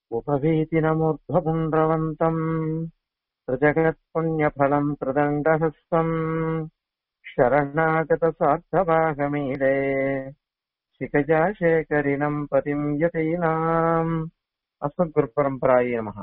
उपवीतिनमूर्ध्वपुण्ड्रवन्तम् प्रजगत्पुण्यफलम् प्रदण्डहस्तम् शरणागतसार्थवाहमीडे शिखजा शेखरिणम् पतिम् यतीनाम् அஸ்மத்குருப்பரம்பராய நமக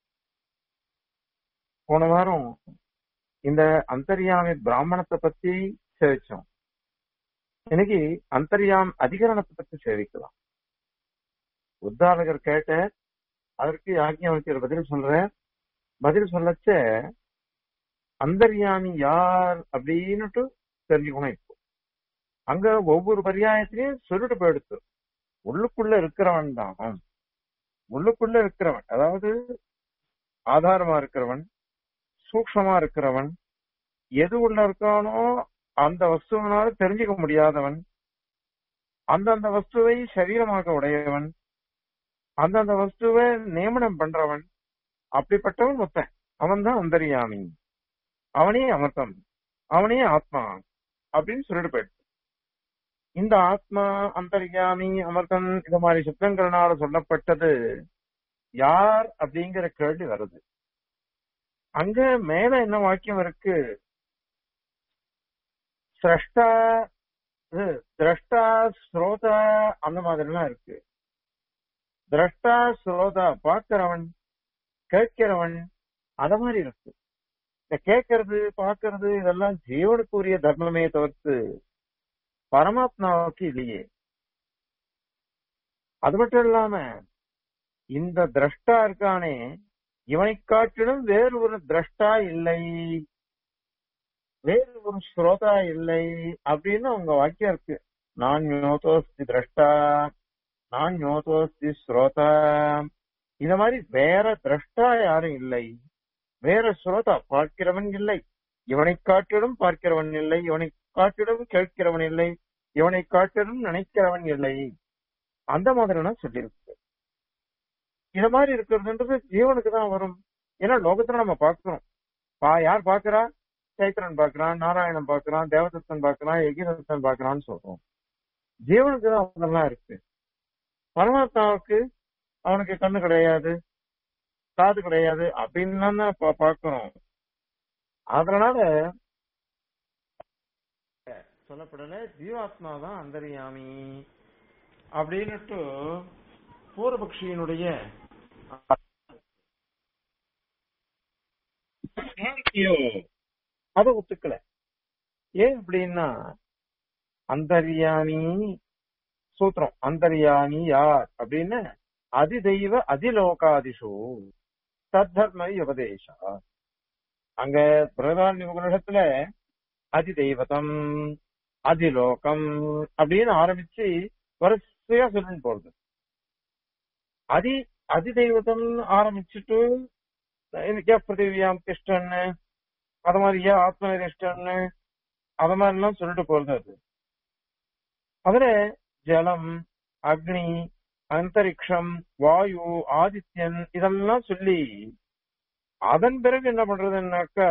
போன வாரம் இந்த அந்தர்யாமி பிராமணத்தை பத்தி சேவிச்சோம் இன்னைக்கு அந்தர்யாம் அதிகரணத்தை பத்தி சேவிக்கலாம் உத்தாரகர் கேட்ட அதற்கு யாக்கியவழ்ச்சியர் பதில் சொல்ற பதில் சொல்லச்ச அந்தர்யாமி யார் அப்படின்னுட்டு தெரிஞ்சுக்கணும் இப்போ அங்க ஒவ்வொரு பரியாயத்திலையும் சொல்லிட்டு போயிடுத்து உள்ளுக்குள்ள இருக்கிறவன் தான் உள்ளுக்குள்ள இருக்கிறவன் அதாவது ஆதாரமா இருக்கிறவன் சூக்ஷமா இருக்கிறவன் எது உள்ள இருக்கானோ அந்த வஸ்துவனால தெரிஞ்சுக்க முடியாதவன் அந்தந்த வஸ்துவை சரீரமாக உடையவன் அந்தந்த வஸ்துவை நியமனம் பண்றவன் அப்படிப்பட்டவன் மொத்தன் அவன் தான் அந்தரியாமி அவனே அமர்த்தம் அவனே ஆத்மா அப்படின்னு சொல்லிட்டு போயிடுச்சு இந்த ஆத்மா அந்தர்யாமி அமர்த்தன் இந்த மாதிரி சப்தங்கள்னால சொல்லப்பட்டது யார் அப்படிங்கிற கேள்வி வருது அங்க மேல என்ன வாக்கியம் இருக்கு சிரஷ்டா திரஷ்டா ஸ்ரோதா அந்த மாதிரிலாம் இருக்கு திரஷ்டா ஸ்ரோதா பார்க்கிறவன் கேட்கிறவன் அத மாதிரி இருக்கு இந்த கேட்கறது பார்க்கறது இதெல்லாம் ஜீவனுக்குரிய தர்மமே தவிர்த்து பரமாத்மாவுக்கு இல்லையே அது மட்டும் இல்லாம இந்த திரஷ்டா இருக்கானே இவனை காட்டிலும் வேறு ஒரு திரஷ்டா இல்லை வேறு ஒரு ஸ்ரோதா இல்லை அப்படின்னு அவங்க வாக்கியம் இருக்கு நான் ஞோதோஸ்தி திரஷ்டா நான் ஞோதோஸ்தி ஸ்ரோதா இந்த மாதிரி வேற திரஷ்டா யாரும் இல்லை வேற ஸ்ரோதா பார்க்கிறவன் இல்லை இவனை காட்டிலும் பார்க்கிறவன் இல்லை இவனை காட்டிலும் கேட்கிறவன் இல்லை இவனை காட்டிலும் நினைக்கிறவன் இல்லை அந்த மாதிரிலாம் சொல்லியிருக்கு இது மாதிரி இருக்கிறதுன்றது ஜீவனுக்கு தான் வரும் ஏன்னா லோகத்துல நம்ம பாக்குறோம் பா யார் பாக்குறா சைத்திரன் பாக்குறான் நாராயணன் பாக்குறான் தேவதத்தன் பாக்குறான் யகிதத்தன் பாக்குறான்னு சொல்றோம் ஜீவனுக்கு தான் அதெல்லாம் இருக்கு பரமாத்மாவுக்கு அவனுக்கு கண்ணு கிடையாது காது கிடையாது அப்படின்னு தான் பாக்குறோம் அதனால சொல்லப்படல ஜீவாத்மா தான் அந்தரியாமி அப்படின்னுட்டு பூர்வபக்ஷியினுடைய அத ஒத்துக்கல ஏன் அப்படின்னா அந்தர்யாமி சூத்திரம் அந்தர்யாமி யார் அப்படின்னு அதிதெய்வ அதிலோகாதிஷு தத்தர்ம உபதேசா அங்க பிரதான உபநிஷத்துல அதிதெய்வதம் அதிலோகம் அப்படின்னு ஆரம்பிச்சு வரிசையா சொல்லிட்டு போறது அதி அதிதெய்வதம் ஆரம்பிச்சுட்டு பிருத்திவியாம் திஷ்டன்னு அது மாதிரி ஏன் ஆத்மனிஷ்டன்னு அது மாதிரி எல்லாம் சொல்லிட்டு போறது அது அதுல ஜலம் அக்னி அந்தரிக்ஷம் வாயு ஆதித்யன் இதெல்லாம் சொல்லி அதன் பிறகு என்ன பண்றதுன்னாக்கா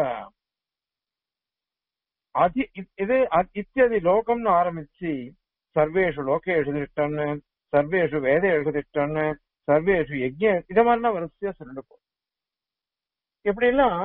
அதி இது இத்தியதி லோகம்னு ஆரம்பிச்சு சர்வேஷு லோகேஷு திட்டம்னு சர்வேஷு வேதேஷு திட்டம்னு சர்வேஷு யஜ்ய இத மாதிரிலாம் வரிசையா சொல்லிட்டு போ இப்படி எல்லாம்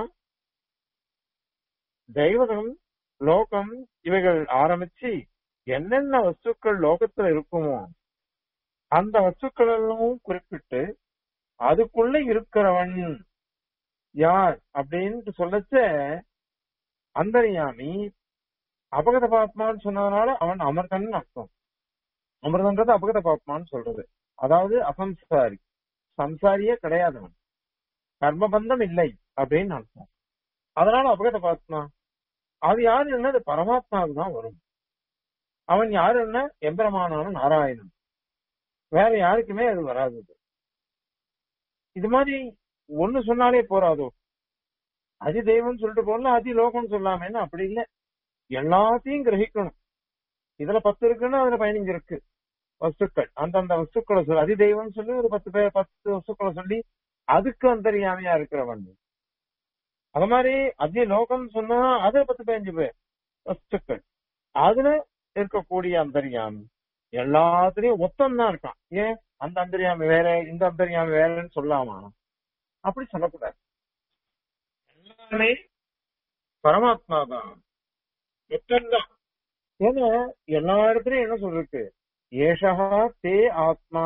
தெய்வதம் லோகம் இவைகள் ஆரம்பிச்சு என்னென்ன வஸ்துக்கள் லோகத்துல இருக்குமோ அந்த வஸ்துக்கள் எல்லாம் குறிப்பிட்டு அதுக்குள்ள இருக்கிறவன் யார் அப்படின்னு சொல்லச்ச அந்தரியாமி அபகத பாப்மான்னு சொன்னதுனால அவன் அமிர்தன் அர்த்தம் அமிர்தன்றது அபகத பாப்மான்னு சொல்றது அதாவது அசம்சாரி சம்சாரியே கிடையாதவன் கர்மபந்தம் இல்லை அப்படின்னு அர்த்தம் அதனால அபகத பாத்மா அது யாரு என்ன அது பரமாத்மாவுக்கு தான் வரும் அவன் யாருன்னா எம்பெருமானான நாராயணன் வேற யாருக்குமே அது வராது இது மாதிரி ஒண்ணு சொன்னாலே போறாதோ அதி தெய்வம் சொல்லிட்டு போகல அதி லோகம்னு சொல்லாமேன்னு அப்படி இல்லை எல்லாத்தையும் கிரகிக்கணும் இதுல பத்து இருக்குன்னா அதுல பதினஞ்சு இருக்கு வஸ்துக்கள் அந்தந்த வஸ்துக்களை சொல்லி அதி தெய்வம் சொல்லி ஒரு பத்து பேர் பத்து வஸ்துக்களை சொல்லி அதுக்கு அந்தரியாமையா இருக்கிறவன் அது மாதிரி அதி லோகம் சொன்னா அது பத்து பதினஞ்சு பேர் வஸ்துக்கள் அதுல இருக்கக்கூடிய அந்தரியாமி எல்லாத்துலயும் ஒத்தம் தான் இருக்கான் ஏன் அந்த அந்தரியாமி வேற இந்த அந்தரியாமி வேறன்னு சொல்லாமா அப்படி சொல்லக்கூடாது எல்லாமே பரமாத்மா தான் எத்தன்தான் ஏன்னா எல்லா இடத்துலயும் என்ன சொல்லிருக்கு ஏஷா தே ஆத்மா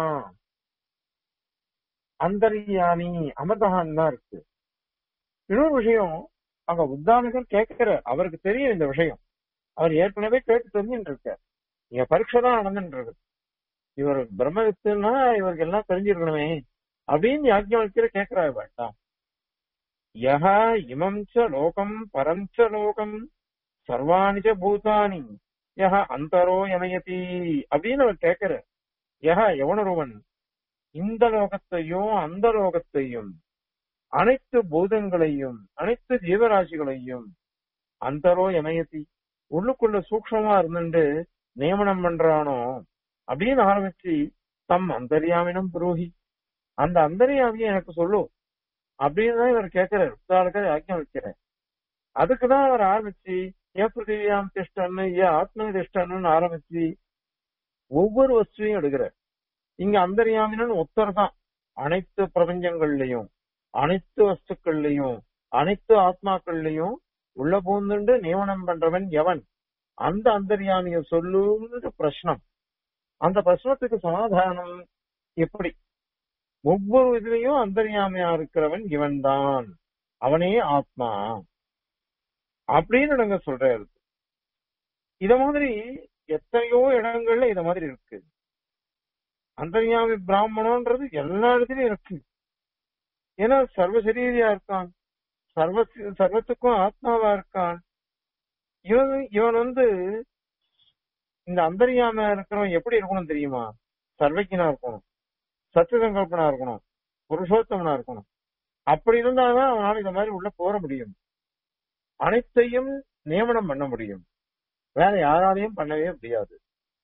அந்தரியாமி அமர்தகான் தான் இருக்கு இன்னொரு விஷயம் அங்க உத்தானகர் கேட்கிற அவருக்கு தெரியும் இந்த விஷயம் அவர் ஏற்கனவே கேட்டு தெரிஞ்சுட்டு இருக்கார் இங்க பரீட்சை தான் நடந்துட்டு இருக்கு இவர் பிரம்மவித்துன்னா இவருக்கு எல்லாம் தெரிஞ்சிருக்கணுமே அப்படின்னு யாஜ்ஞவல்கிற கேட்கிறா வேண்டாம் யஹ இமம் ச லோகம் பரம் ச லோகம் சர்வாணி ச பூதானி யஹ அந்தரோ யமயதி அப்படின்னு அவர் கேட்கிற யஹ எவனொருவன் இந்த லோகத்தையும் அந்த லோகத்தையும் அனைத்து பூதங்களையும் அனைத்து ஜீவராசிகளையும் அந்தரோ யமயதி உள்ளுக்குள்ள சூக்ஷமா இருந்துட்டு நியமனம் பண்றானோ அப்படின்னு ஆரம்பிச்சு தம் அந்தரியாமினம் புரோஹி அந்த அந்தரியாமியை எனக்கு சொல்லு அப்படின்னு தான் இவர் கேட்கிறார் உத்தாளுக்கு ஆக்கியம் வைக்கிறார் அதுக்குதான் அவர் ஆரம்பிச்சு ஏ பிருத்திவியாம் திஷ்டன்னு ஏ ஆத்ம திஷ்டன்னு ஆரம்பிச்சு ஒவ்வொரு வஸ்துவையும் எடுக்கிறார் இங்க அந்தரியாமினு ஒத்தர் தான் அனைத்து பிரபஞ்சங்கள்லயும் அனைத்து வஸ்துக்கள்லயும் அனைத்து ஆத்மாக்கள்லயும் உள்ள பூந்துண்டு நியமனம் பண்றவன் எவன் அந்த அந்தரியாமிய சொல்லுன்ற பிரശ്നം அந்த பிரശ്னத்துக்கு சமாதானம் எப்படி ஒவ்வொரு இதுலயும் அந்தரியாமையா இருக்கிறவன் இவன்தான் அவனே ஆத்மா அப்படின்னு நாங்க சொல்றாரு இத மாதிரி எத்தனையோ இடங்கள்ல இத மாதிரி இருக்கு அந்தரியாமி பிராமணன்றது எல்லா இடத்துலயும் இருக்கு ஏன்னா சர்வசரீரியா இருக்கான் சர்வ சர்வத்துக்கும் ஆத்மாவா இருக்கான் இவன் இவன் வந்து இந்த அந்தரியாம இருக்கிறவன் எப்படி இருக்கணும் தெரியுமா சர்வஜனா இருக்கணும் சத்தியசங்கல்பனா இருக்கணும் புருஷோத்தமனா இருக்கணும் அப்படி இருந்தாதான் அவனால இந்த மாதிரி உள்ள போற முடியும் அனைத்தையும் நியமனம் பண்ண முடியும் வேற யாராலையும் பண்ணவே முடியாது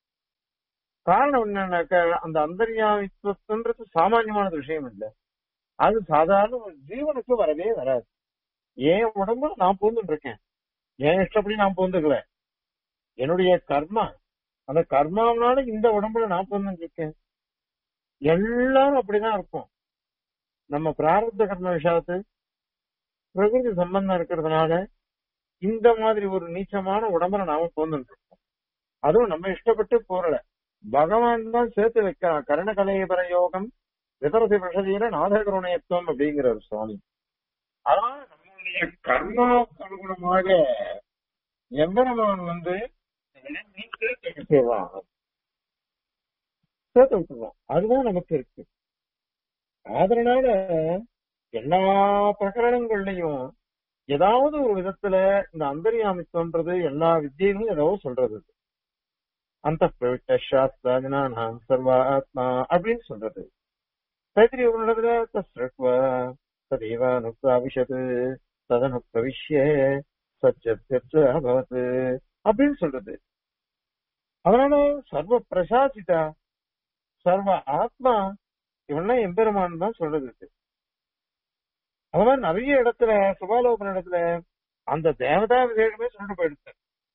காரணம் என்னன்னாக்க அந்த அந்தர்யாமித்துவன்றது சாமானியமான விஷயம் இல்லை அது சாதாரண ஒரு ஜீவனுக்கு வரவே வராது என் உடம்பு நான் பூந்துட்டு இருக்கேன் என் இஷ்டப்படி நான் பூந்துக்கல என்னுடைய கர்மா அந்த கர்மாவனால இந்த உடம்புல நான் பூந்துட்டு இருக்கேன் எல்லாரும் அப்படிதான் இருக்கும் நம்ம பிராரப்த கர்ம விஷயத்து பிரகிருதி சம்பந்தம் இருக்கிறதுனால இந்த மாதிரி ஒரு நீச்சமான உடம்புல நாம பூந்துட்டு இருக்கோம் அதுவும் நம்ம இஷ்டப்பட்டு போறல பகவான் தான் சேர்த்து வைக்கிறான் கரண கலையபர யோகம் விதரசி விஷதீர நாதகருணையத்துவம் அப்படிங்கிறார் சுவாமி அதனால நம்மளுடைய கர்மாவுக்கு அனுகுணமாக எம்பெருமான் வந்து செய்வான் சேர்த்து விட்டுருவோம் அதுதான் நமக்கு இருக்கு அதனால எல்லா பிரகரணங்கள்லயும் ஏதாவது ஒரு விதத்துல இந்த அந்தரியாமித்துவன்றது எல்லா வித்தியிலும் ஏதோ சொல்றது அந்த பிரவிட்ட சாஸ்திராஜனாம் சர்வ ஆத்மா அப்படின்னு சொல்றது தைத்திரி உணர்வுல தஸ்ரட்வ ததேவானுப்ராவிஷது ததனு பிரவிஷ்ய சச்சத்து அபவத் அப்படின்னு சொல்றது அதனால சர்வ பிரசாசிதா சர்வ ஆத்மா இவன்லாம் எம்பெருமான் தான் சொல்றது இது. அது மாதிரி நிறைய இடத்துல சுபாலோபன இடத்துல அந்த தேவதா விசேஷமே சொல்லிட்டு போயிடுது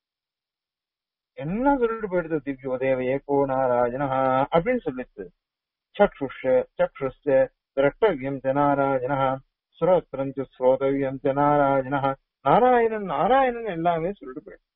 என்ன சொல்லிட்டு போயிடுது திவ்யோ தேவ ஏகோ நாராயணா அப்படின்னு சொல்லிச்சு சக்ஷுஷ சக்ஷுஷ திரட்டவியம் ஜ நாராயணா ஸ்ரோத்ரம் ச ஸ்ரோதவியம் ஜ நாராயணா நாராயணன் நாராயணன் எல்லாமே சொல்லிட்டு போயிடுச்சு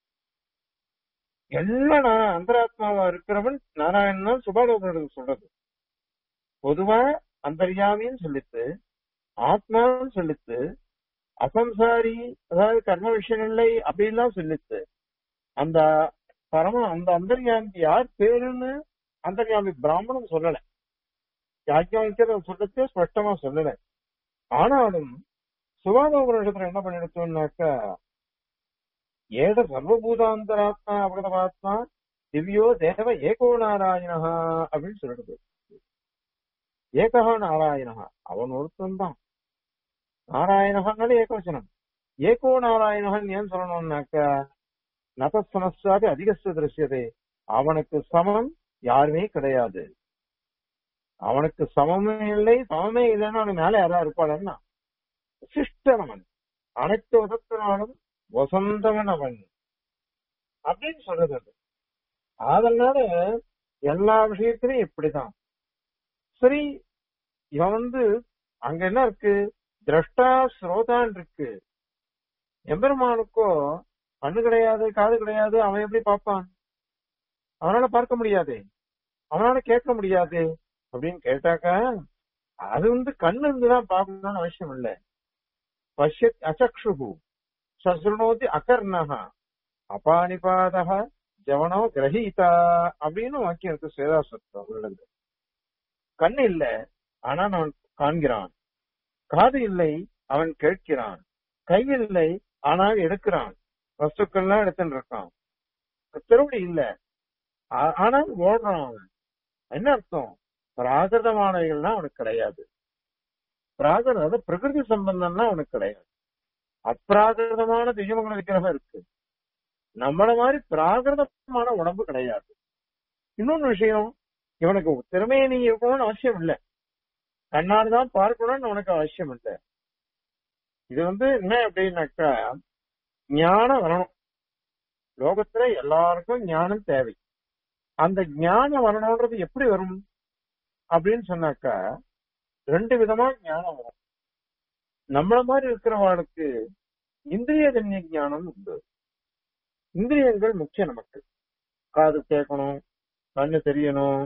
எல்லாம் நான் அந்தராத்மாவா இருக்கிறவன் நாராயணன் தான் சுபாலோபனத்துக்கு சொல்றது பொதுவா அந்தர்யாமின்னு சொல்லித்து ஆத்மான்னு சொல்லித்து அசம்சாரி அதாவது கர்ம விஷயங்களை அப்படின்லாம் சொல்லித்து அந்த பரம அந்த அந்தர்யாமிக்கு யார் பேருன்னு அந்தர்யாமி பிராமணன் சொல்லல யாக்கியத்தை சொல்லத்தே ஸ்பஷ்டமா சொல்லல ஆனாலும் சுபாலோபனிடத்துல என்ன பண்ணிடுச்சோம்னாக்கா ஏத சர்வபூதாந்தராத்மா அபகதமாத்மா திவ்யோ தேவ ஏகோ நாராயணா அப்படின்னு சொல்லிடுது ஏகா நாராயணா அவன் ஒருத்தன் தான் நாராயணகான்னு ஏகவச்சனம் ஏகோ நாராயணகன் ஏன் சொல்லணும்னாக்கா நதசமஸ்வாதி அதிகஸ்த திருஷ்யதே அவனுக்கு சமம் யாருமே கிடையாது அவனுக்கு சமமே இல்லை சமமே இல்லைன்னா அவனுக்கு மேல யாரா இருப்பாளன்னா சிஷ்டனவன் அனைத்து விதத்தினாலும் வசந்தவன் அவன் அப்படின்னு சொல்றது அது அதனால எல்லா விஷயத்திலும் இப்படிதான் சரி இவன் வந்து அங்க என்ன இருக்கு திரஷ்டா ஸ்ரோதான் இருக்கு எம்பெருமானுக்கோ கண்ணு கிடையாது காது கிடையாது அவன் எப்படி பார்ப்பான் அவனால பார்க்க முடியாதே அவனால கேட்க முடியாது அப்படின்னு கேட்டாக்க அது வந்து கண்ணு இருந்துதான் பார்க்கணும்னு அவசியம் இல்ல பஷ்ய அச்சக்ஷுகு சசுனோதி அகர்ணகா அபானிபாதக ஜவனோ கிரகீதா அப்படின்னு வாக்கியம் இருக்கு சேதாசத்துல கண்ணு இல்ல ஆனா அவன் காண்கிறான் காது இல்லை அவன் கேட்கிறான் கை இல்லை ஆனால் எடுக்கிறான் வஸ்துக்கள்லாம் எடுத்துட்டு இருக்கான் திருவடி இல்ல ஆ- ஆனால் ஓடுறான் அவன் என்ன அர்த்தம் பிராகிருதமானவைகள்லாம் அவனுக்கு கிடையாது பிராகிருதம் அதாவது பிரகிருதி சம்பந்தம்னா அவனுக்கு கிடையாது அப்பிராகிருதமான திவ்யமங்கல விக்கிரகம் இருக்கு நம்மள மாதிரி பிராகிருதமான உடம்பு கிடையாது இன்னொன்னு விஷயம் இவனுக்கு திறமையை நீ இருக்கணும்னு அவசியம் இல்லை கண்ணால் தான் பார்க்கணும்னு உனக்கு அவசியம் இல்லை இது வந்து என்ன அப்படின்னாக்கா ஞானம் வரணும் லோகத்துல எல்லாருக்கும் ஞானம் தேவை அந்த ஞானம் வரணும்ன்றது எப்படி வரும் அப்படின்னு சொன்னாக்கா ரெண்டு விதமா ஞானம் வரும் நம்மள மாதிரி இருக்கிறவங்களுக்கு இந்திரியஜன்ய ஞானம் உண்டு இந்திரியங்கள் முக்கியம் நமக்கு காது கேட்கணும் கண்ணு தெரியணும்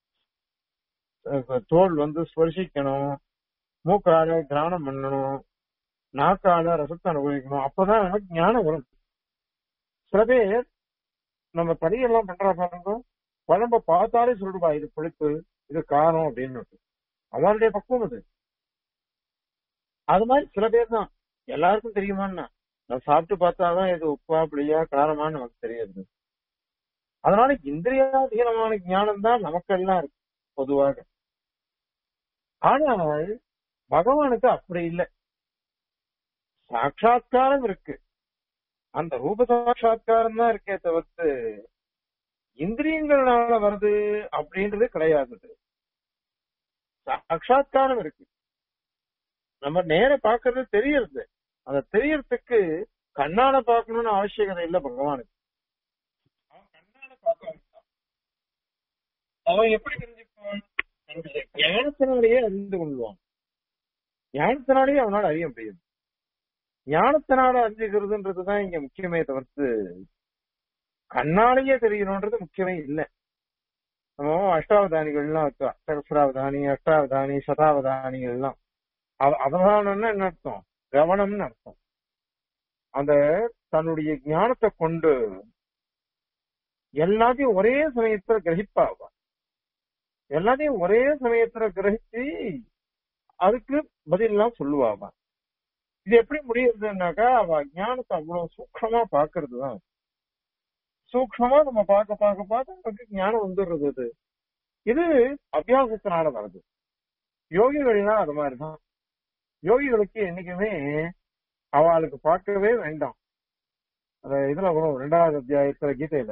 அஹ் தோல் வந்து ஸ்பர்சிக்கணும் மூக்கால கிராணம் பண்ணணும் நாக்கால ரசத்தை அனுபவிக்கணும் அப்பதான் நமக்கு ஞானம் வரும் சில பேர் நம்ம பரியெல்லாம் பண்றா பாருங்க குழம்ப பார்த்தாலே சொல்லுவா இது புளிப்பு இது காரம் அப்படின்னு அவருடைய பக்குவம் அது அது மாதிரி சில பேர் தான் எல்லாருக்கும் தெரியுமான்னா நான் சாப்பிட்டு பார்த்தாதான் இது உப்பா புளியா காரமான்னு நமக்கு தெரியாது அதனால இந்திரியாதீனமான ஞானம் தான் நமக்கெல்லாம் இருக்கு பொதுவாக ஆனால் பகவானுக்கு அப்படி இல்லை சாட்சா்காரம் இருக்கு அந்த ரூப சாட்சா்காரம் தான் இருக்கே தவிர்த்து இந்திரியங்களால வருது அப்படின்றது கிடையாது சாட்சா்காரம் இருக்கு நம்ம நேர பாக்குறது தெரியறது அந்த தெரியறதுக்கு கண்ணால பார்க்கணும்னு அவசியகதை இல்லை பகவானுக்கு அவன் கண்ணால பார்க்க வேண்டாம். அவன் எப்படி தெரிஞ்சுப்பான் தன்னுடைய ஞானத்தினாலேயே அறிந்து கொள்வான் ஞானத்தினாலேயே அவனால் அறிய முடியும் ஞானத்தினால அறிஞ்சுக்கிறதுன்றதுதான் இங்க முக்கியமே தவிர்த்து கண்ணாலேயே தெரியணும்ன்றது முக்கியமே இல்லை நம்ம அஷ்டாவதானிகள்லாம் இருக்கா சகசிராவதானி அஷ்டாவதானி சதாவதானிகள்லாம் அவ- அவதானம்னா என்ன அர்த்தம் கவனம்னு அர்த்தம் அந்த தன்னுடைய ஞானத்தை கொண்டு எல்லாத்தையும் ஒரே சமயத்துல கிரகிப்பாவா எல்லாத்தையும் ஒரே சமயத்துல கிரகிச்சு அதுக்கு பதிலாம் சொல்லுவாவா இது எப்படி முடியுதுன்னாக்கா அவ ஞானத்தை அவ்வளவு சூக்ஷமா பாக்குறது தான் சூக்ஷமா நம்ம பார்க்க பார்க்க பார்க்க நமக்கு ஞானம் வந்துடுறது அது இது அபியாசத்தினால வருது யோகிகள்னா அது மாதிரிதான் யோகிகளுக்கு என்னைக்குமே அவளுக்கு பார்க்கவே வேண்டாம் அந்த இதுல வரும் ரெண்டாவது அத்தியாயத்துல கீதையில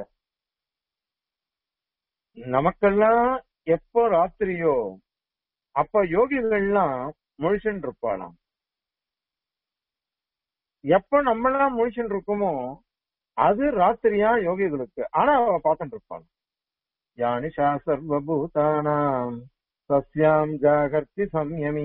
நமக்கெல்லாம் எப்போ ராத்திரியோ அப்ப யோகிகள்லாம் முழிச்சுட்டு இருப்பாளாம் எப்ப நம்மளாம் முழிச்சுட்டு இருக்கோமோ அது ராத்திரியா யோகிகளுக்கு ஆனா அவ பார்த்துட்டு இருப்பாள் யானிஷா சர்வபூதானாம் சஸ்யாம் ஜாகர்த்தி சம்யமி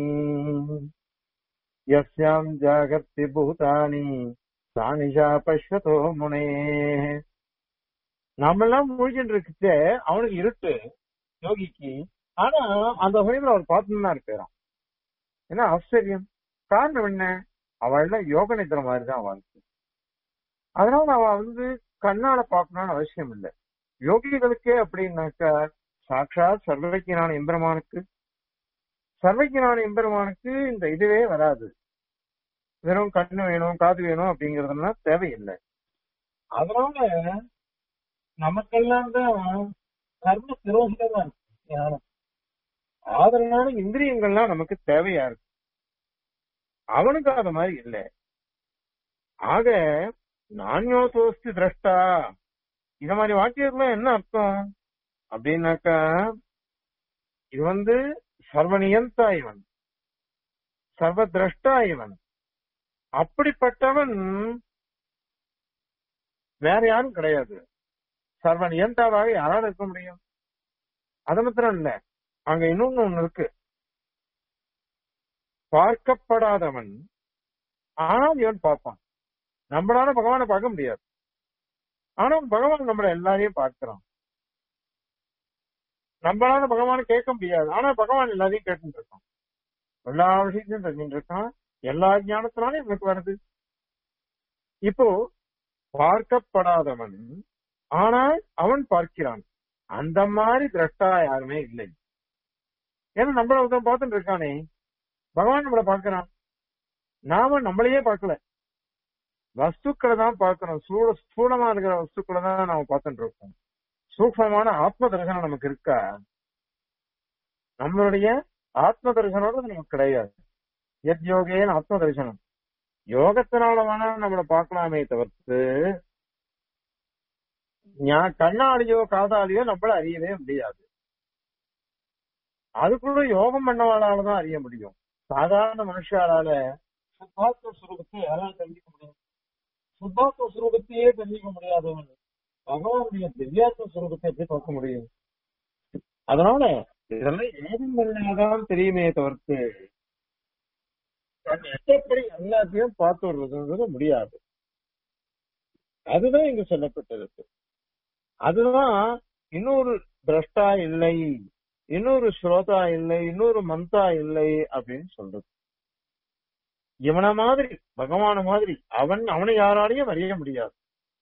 யஸ்யாம் ஜாகர்த்தி பூதானி சானிஷா பஷ்வதோ முனே நாமெல்லாம் முழிச்சுட்டு இருக்குச்சே அவனுக்கு இருட்டு யோகிக்கு ஆனா அந்த சமயத்துல அவர் பார்த்துன்னு தான் இருப்பாராம் என்ன ஆச்சரியம் காரணம் என்ன அவள் யோக நித்திர மாதிரி தான் வாழ்க்கை அதனால அவ வந்து கண்ணால பார்க்கணும்னு அவசியம் இல்லை யோகிகளுக்கே அப்படின்னாக்கா சாட்சாத் சர்வக்கியனான எம்பெருமானுக்கு சர்வக்கியனான எம்பெருமானுக்கு இந்த இதுவே வராது வெறும் கண்ணு வேணும் காது வேணும் அப்படிங்கறதெல்லாம் தேவையில்லை அதனால நமக்கெல்லாம் தான் கர்ம திரோகிதமா இருக்கு ஞானம் ஆதரனால இந்திரியங்கள்லாம் நமக்கு தேவையா இருக்கு அவனுக்கு அது மாதிரி இல்லை ஆக நான்யோசோஸ்தி திரஷ்டா இந்த மாதிரி வாக்கியத்துல என்ன அர்த்தம் அப்படின்னாக்கா இது வந்து சர்வநியந்தா இவன் சர்வ திரஷ்டா இவன் அப்படிப்பட்டவன் வேற யாரும் கிடையாது சர்வ நியந்தாவாக யாரால இருக்க முடியும் அது மாத்திரம் இல்ல அங்க இன்னொன்னு ஒண்ணு இருக்கு பார்க்கப்படாதவன் ஆனால் இவன் பார்ப்பான் நம்மளால பகவானை பார்க்க முடியாது ஆனா பகவான் நம்மள எல்லாரையும் பார்க்கிறான் நம்மளால பகவானை கேட்க முடியாது ஆனா பகவான் எல்லாரையும் கேட்டுட்டு இருக்கான் எல்லா விஷயத்தையும் தெரிஞ்சுட்டு இருக்கான் எல்லா ஞானத்தினாலும் இவனுக்கு வருது இப்போ பார்க்கப்படாதவன் ஆனால் அவன் பார்க்கிறான் அந்த மாதிரி திரஷ்டா யாருமே இல்லை ஏன்னா நம்மள ஒருத்தன் பார்த்துட்டு இருக்கானே பகவான் நம்மள பார்க்கிறான் நாம நம்மளையே பார்க்கல வஸ்துக்களை தான் பார்க்கிறோம் சூட ஸ்தூலமா இருக்கிற வஸ்துக்களை தான் நாம பார்த்துட்டு இருக்கோம் சூக்மமான ஆத்ம தரிசனம் நமக்கு இருக்கா நம்மளுடைய ஆத்ம தரிசனம் நமக்கு கிடையாது எத் யோகேன் ஆத்ம தரிசனம் யோகத்தினால வேணா நம்மளை பார்க்கலாமே தவிர்த்து ஞா- கண்ணாடியோ காதாலியோ நம்மள அறியவே முடியாது அதுக்குள்ள யோகம் பண்ணவாளால தான் அறிய முடியும் சாதாரண மனுஷாலால சுத்தாத்ம சுரூபத்தை யாரால தெரிஞ்சுக்க முடியும் சுத்தாத்ம சுரூபத்தையே தெரிஞ்சுக்க முடியாதவன் பகவானுடைய திவ்யாத்ம சுரூபத்தை எப்படி பார்க்க முடியும் அதனால இதெல்லாம் யோகம் பண்ணாதான் தெரியுமே தவிர்த்து தன் இஷ்டப்படி எல்லாத்தையும் பார்த்து விடுறதுங்கிறது முடியாது அதுதான் இங்க சொல்லப்பட்டிருக்கு அதுதான் இன்னொரு திரஷ்டா இல்லை இன்னொரு ஸ்ரோதா இல்லை இன்னொரு மந்தா இல்லை அப்படின்னு சொல்றது இவன மாதிரி பகவான மாதிரி அவன் அவனை யாராலையும் அறிய முடியாது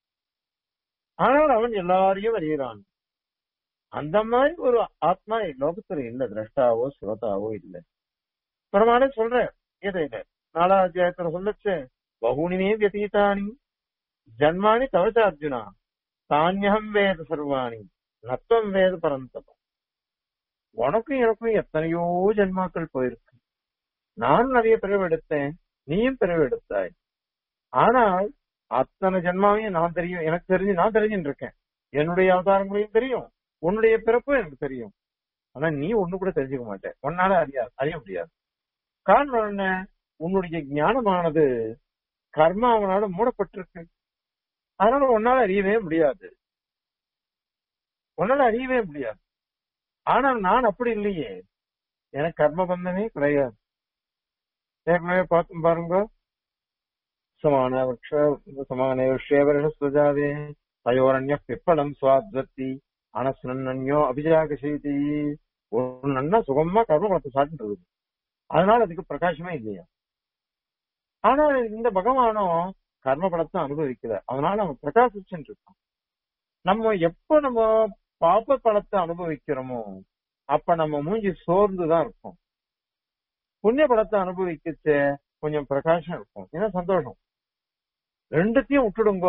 ஆனால் அவன் எல்லாரையும் அறிகிறான் அந்த மாதிரி ஒரு ஆத்மா லோகத்துல இல்ல திரஷ்டாவோ ஸ்ரோதாவோ இல்ல பரமானே சொல்றேன் எதை இல்ல நாலா அத்தியாயத்துல சொல்லச்சு பகுனிமே வியதீதானி ஜன்மானி தவச்ச அர்ஜுனா தானியம் வேத சர்வாணி நத்தம் வேத பரந்தபம் உனக்கும் எனக்கும் எத்தனையோ ஜென்மாக்கள் போயிருக்கு நானும் நிறைய பிறவு எடுத்தேன் நீயும் பிறவு எடுத்தாய் ஆனால் அத்தனை ஜென்மாவையும் நான் தெரியும் எனக்கு தெரிஞ்சு நான் தெரிஞ்சுட்டு இருக்கேன் என்னுடைய அவதாரங்களையும் தெரியும் உன்னுடைய பிறப்பும் எனக்கு தெரியும் ஆனா நீ ஒண்ணு கூட தெரிஞ்சுக்க மாட்டேன் உன்னால அறியாது அறிய முடியாது காரணம் என்ன உன்னுடைய ஞானமானது கர்மாவனால மூடப்பட்டிருக்கு அதனால உன்னால அறியவே முடியாது உன்னால அறியவே முடியாது ஆனால் நான் அப்படி இல்லையே எனக்கு கர்ம பந்தமே கிடையாது ஏற்கனவே பார்த்து பாருங்க சமான வக்ஷ சமான விஷயவருஷாவே தயோரண்ய பிப்பலம் சுவாத்வத்தி அனஸ்னன்யோ அபிஜாகசீதி ஒரு நன்னா சுகமா கர்ம பலத்தை சாட்டிட்டு இருக்குது அதனால அதுக்கு பிரகாசமே இல்லையா ஆனா இந்த பகவானும் கர்ம பலத்தை அனுபவிக்கல அதனால அவன் பிரகாசிச்சுட்டு இருக்கான் நம்ம எப்ப நம்ம பாப்ப பலத்தை அனுபவிக்கிறோமோ அப்ப நம்ம மூஞ்சி சோர்ந்துதான் இருக்கும் புண்ணிய பலத்தை அனுபவிக்கச்ச கொஞ்சம் பிரகாசம் இருக்கும் ஏன்னா சந்தோஷம் ரெண்டுத்தையும் விட்டுடுங்க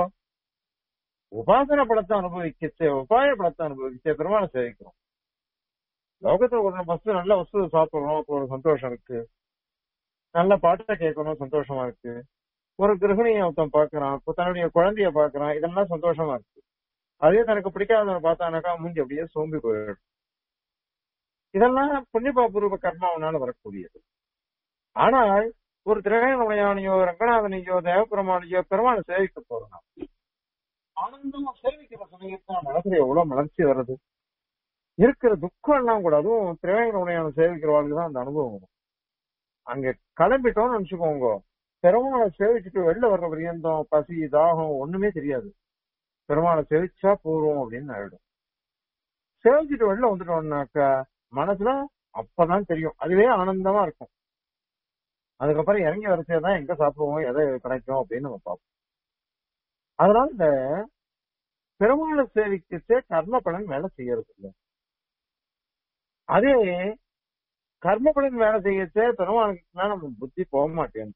உபாசன பலத்தை அனுபவிக்கச்சே உபாய பலத்தை அனுபவிச்சே பெருமாளை சேவிக்கிறோம் லோகத்துல ஒரு வஸ்து நல்ல வஸ்து சாப்பிடுறோம் அப்போ ஒரு சந்தோஷம் இருக்கு நல்ல பாட்டை கேட்கணும் சந்தோஷமா இருக்கு ஒரு கிரகணியை ஒருத்தன் பாக்குறான் இப்ப தன்னுடைய குழந்தைய பாக்குறான் இதெல்லாம் சந்தோஷமா இருக்கு அதே தனக்கு பிடிக்காதவனை பார்த்தானாக்கா மூஞ்சி அப்படியே சோம்பி போயிடும் இதெல்லாம் புண்ணியபாபூர்வ கர்மாவனால வரக்கூடியது ஆனால் ஒரு திரகணமலையானையோ ரங்கநாதனையோ தேவபெருமானையோ பெருமானை சேவிக்க போறோம் நாம். ஆனந்தமா சேவிக்கிற சமயத்துல மனசுல எவ்வளவு மலர்ச்சி வருது இருக்கிற துக்கம் எல்லாம் கூட அதுவும் திரவேங்கடமுடையான சேவிக்கிறவாளுக்கு தான் அந்த அனுபவம் வரும் அங்க கிளம்பிட்டோம்னு நினைச்சுக்கோங்க பெருமாளை சேவிச்சுட்டு வெளில வர்ற பரியந்தம் பசி தாகம் ஒண்ணுமே தெரியாது பெருமாளை சேவிச்சா போறோம் அப்படின்னு ஆயிடும் சேவிச்சுட்டு வெளில வந்துட்டோம்னாக்கா மனசுல அப்பதான் தெரியும் அதுவே ஆனந்தமா இருக்கும் அதுக்கப்புறம் இறங்கி வரிசையா தான் எங்க சாப்பிடுவோம் எதை கிடைக்கும் அப்படின்னு நம்ம பார்ப்போம் அதனால இந்த பெருமாளை சேவிக்கச்சே கர்ம பலன் வேலை செய்யறது இல்லை அதே கர்ம பலன் வேலை செய்யச்சே பெருமாளுக்கு நம்ம புத்தி போக மாட்டேங்குது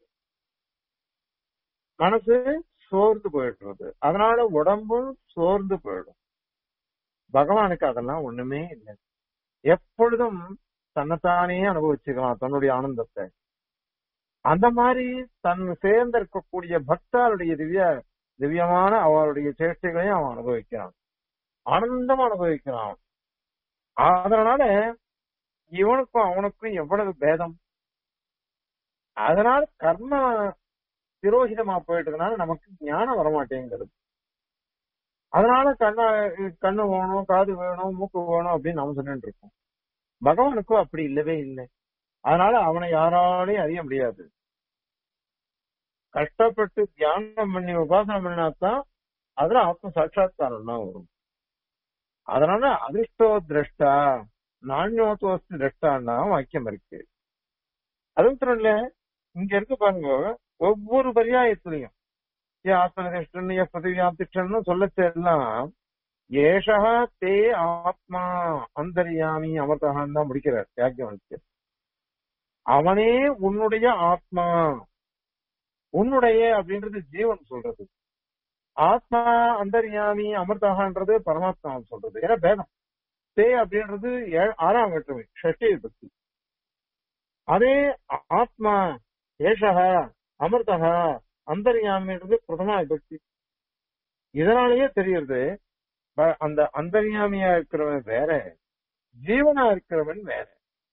மனசு சோர்ந்து போயிடுறது அதனால உடம்பும் சோர்ந்து போயிடும் பகவானுக்கு அதெல்லாம் ஒண்ணுமே இல்லை எப்பொழுதும் தன்னைத்தானே அனுபவிச்சுக்கலாம் தன்னுடைய ஆனந்தத்தை அந்த மாதிரி தன் சேர்ந்து இருக்கக்கூடிய பக்தாருடைய திவ்ய திவ்யமான அவருடைய சேஷ்டைகளையும் அவன் அனுபவிக்கிறான் ஆனந்தமா அனுபவிக்கிறான் அதனால இவனுக்கும் அவனுக்கும் எவ்வளவு பேதம் அதனால கர்ம திரோகிதமா போயிட்டதுனால நமக்கு ஞானம் வரமாட்டேங்கிறது அதனால கண்ண கண்ணு வேணும் காது வேணும் மூக்கு வேணும் அப்படின்னு நாம சொல்லிட்டு இருக்கோம் பகவானுக்கும் அப்படி இல்லவே இல்லை அதனால அவனை யாராலையும் அறிய முடியாது கஷ்டப்பட்டு தியானம் பண்ணி உபாசனம் பண்ணினாத்தான் அதுல ஆத்ம சாட்சா்காரம் தான் வரும் அதனால அதிர்ஷ்டோ திரஷ்டா நாண்யோத்தோஸ்து திரஷ்டான்னா வாக்கியம் இருக்கு அது மாத்திரம் இல்ல இங்க இருக்கு பாருங்க ஒவ்வொரு பரியாயத்திலையும் ஏ ஆத்மனிஷ்டன் ஏ பிரதிவியாப்திஷ்டன் சொல்லச்செல்லாம் ஏஷா தே ஆத்மா அந்தரியாமி அமர்த்தகான் தான் முடிக்கிறார் யாக்கியம் அவனே உன்னுடைய ஆத்மா உன்னுடைய அப்படின்றது ஜீவன் சொல்றது ஆத்மா அந்தரியாமி அமிர்தகான்றது பரமாத்மா சொல்றது ஏன்னா பேதம் தே அப்படின்றது ஏ- ஆறாம் கட்டுமை ஷஷ்டி பக்தி அதே ஆத்மா ஏஷக அமிர்தக அந்தர்யாமின்றது பிரதமா விபக்தி இதனாலேயே தெரியுது ப- அந்த அந்தர்யாமியா இருக்கிறவன் வேற ஜீவனா இருக்கிறவன் வேற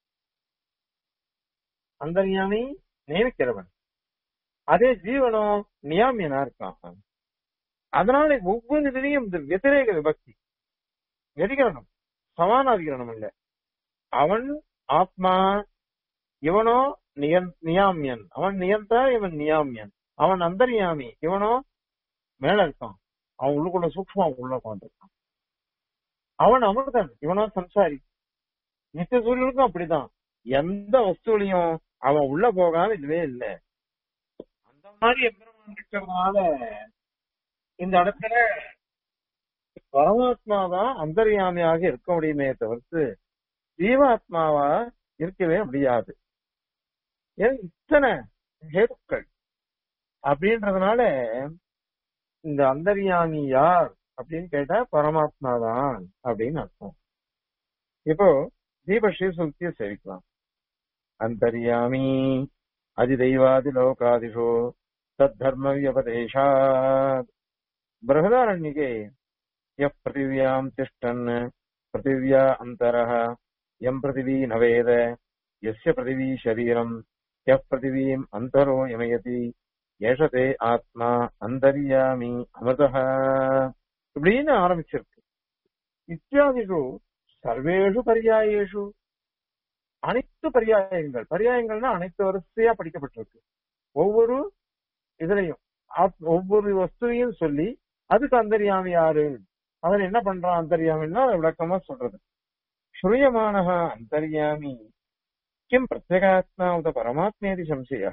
அந்தர்யாமி நியமிக்கிறவன் அதே ஜீவனோ நியாமியனா இருக்கான் அதனால ஒவ்வொரு இதுலயும் இந்த వ్యతిరేக விபக்தி வெதிகரணம் சமானாதிகரணம் இல்ல அவன் ஆத்மா இவனோ நியன் நியாமியன் அவன் நியந்தா இவன் நியாமியன் அவன் அந்தர்யாமி இவனோ மேல இருக்கான் அவன் உள்ளுக்குள்ள சூக்ஷ்மா உள்ள உட்காந்துருக்கான் அவன் அமிர்தன் இவனோ சம்சாரி நித்திய சூரியனுக்கும் அப்படிதான் எந்த வஸ்துலையும் அவன் உள்ள போகாம இதுவே இல்லை அந்த மாதிரி எம்பெருமான் இருக்கிறதுனால இந்த இடத்துல பரமாத்மா தான் அந்தர்யாமியாக இருக்க முடியுமே தவிர்த்து ஜீவாத்மாவா இருக்கவே முடியாது ஏன் இத்தனை ஹேதுக்கள் அப்படின்றதுனால இந்த அந்தர்யாமி யார் அப்படின்னு கேட்டா பரமாத்மா தான் அப்படின்னு அர்த்தம் இப்போ தீப ஸ்ரீசுக்திய சேவிக்கலாம் அந்தர்யாமி அதிதெய்வாதி லோகாதிஷு தத்தர்ம வியபதேஷாத் बृहदारण्यके यः पृथिव्याम् तिष्ठन् पृथिव्या अन्तरः यम् पृथिवी न वेद यस्य पृथिवी शरीरम् यः पृथिवीम् अन्तरो यमयति ஏஷ தே ஆத்மா அந்தர்யாமி அமிர்தः இப்படின்னு ஆரம்பிச்சிருக்கு இத்தியாதிஷு சர்வேஷு பரியாயேஷு அனைத்து பரியாயங்கள் பரியாயங்கள்னா அனைத்து வரிசையா படிக்கப்பட்டிருக்கு ஒவ்வொரு இதுலயும் ஆத்- ஒவ்வொரு வஸ்துவையும் சொல்லி அதுக்கு அந்தர்யாமி யாரு அவன் என்ன பண்றான் அந்தர்யாமின்னா அதை விளக்கமா சொல்றது ஸ்ரூயமானக அந்தர்யாமி கிம் பிரத்யேகாத்மா உத பரமாத்மேதி சம்சய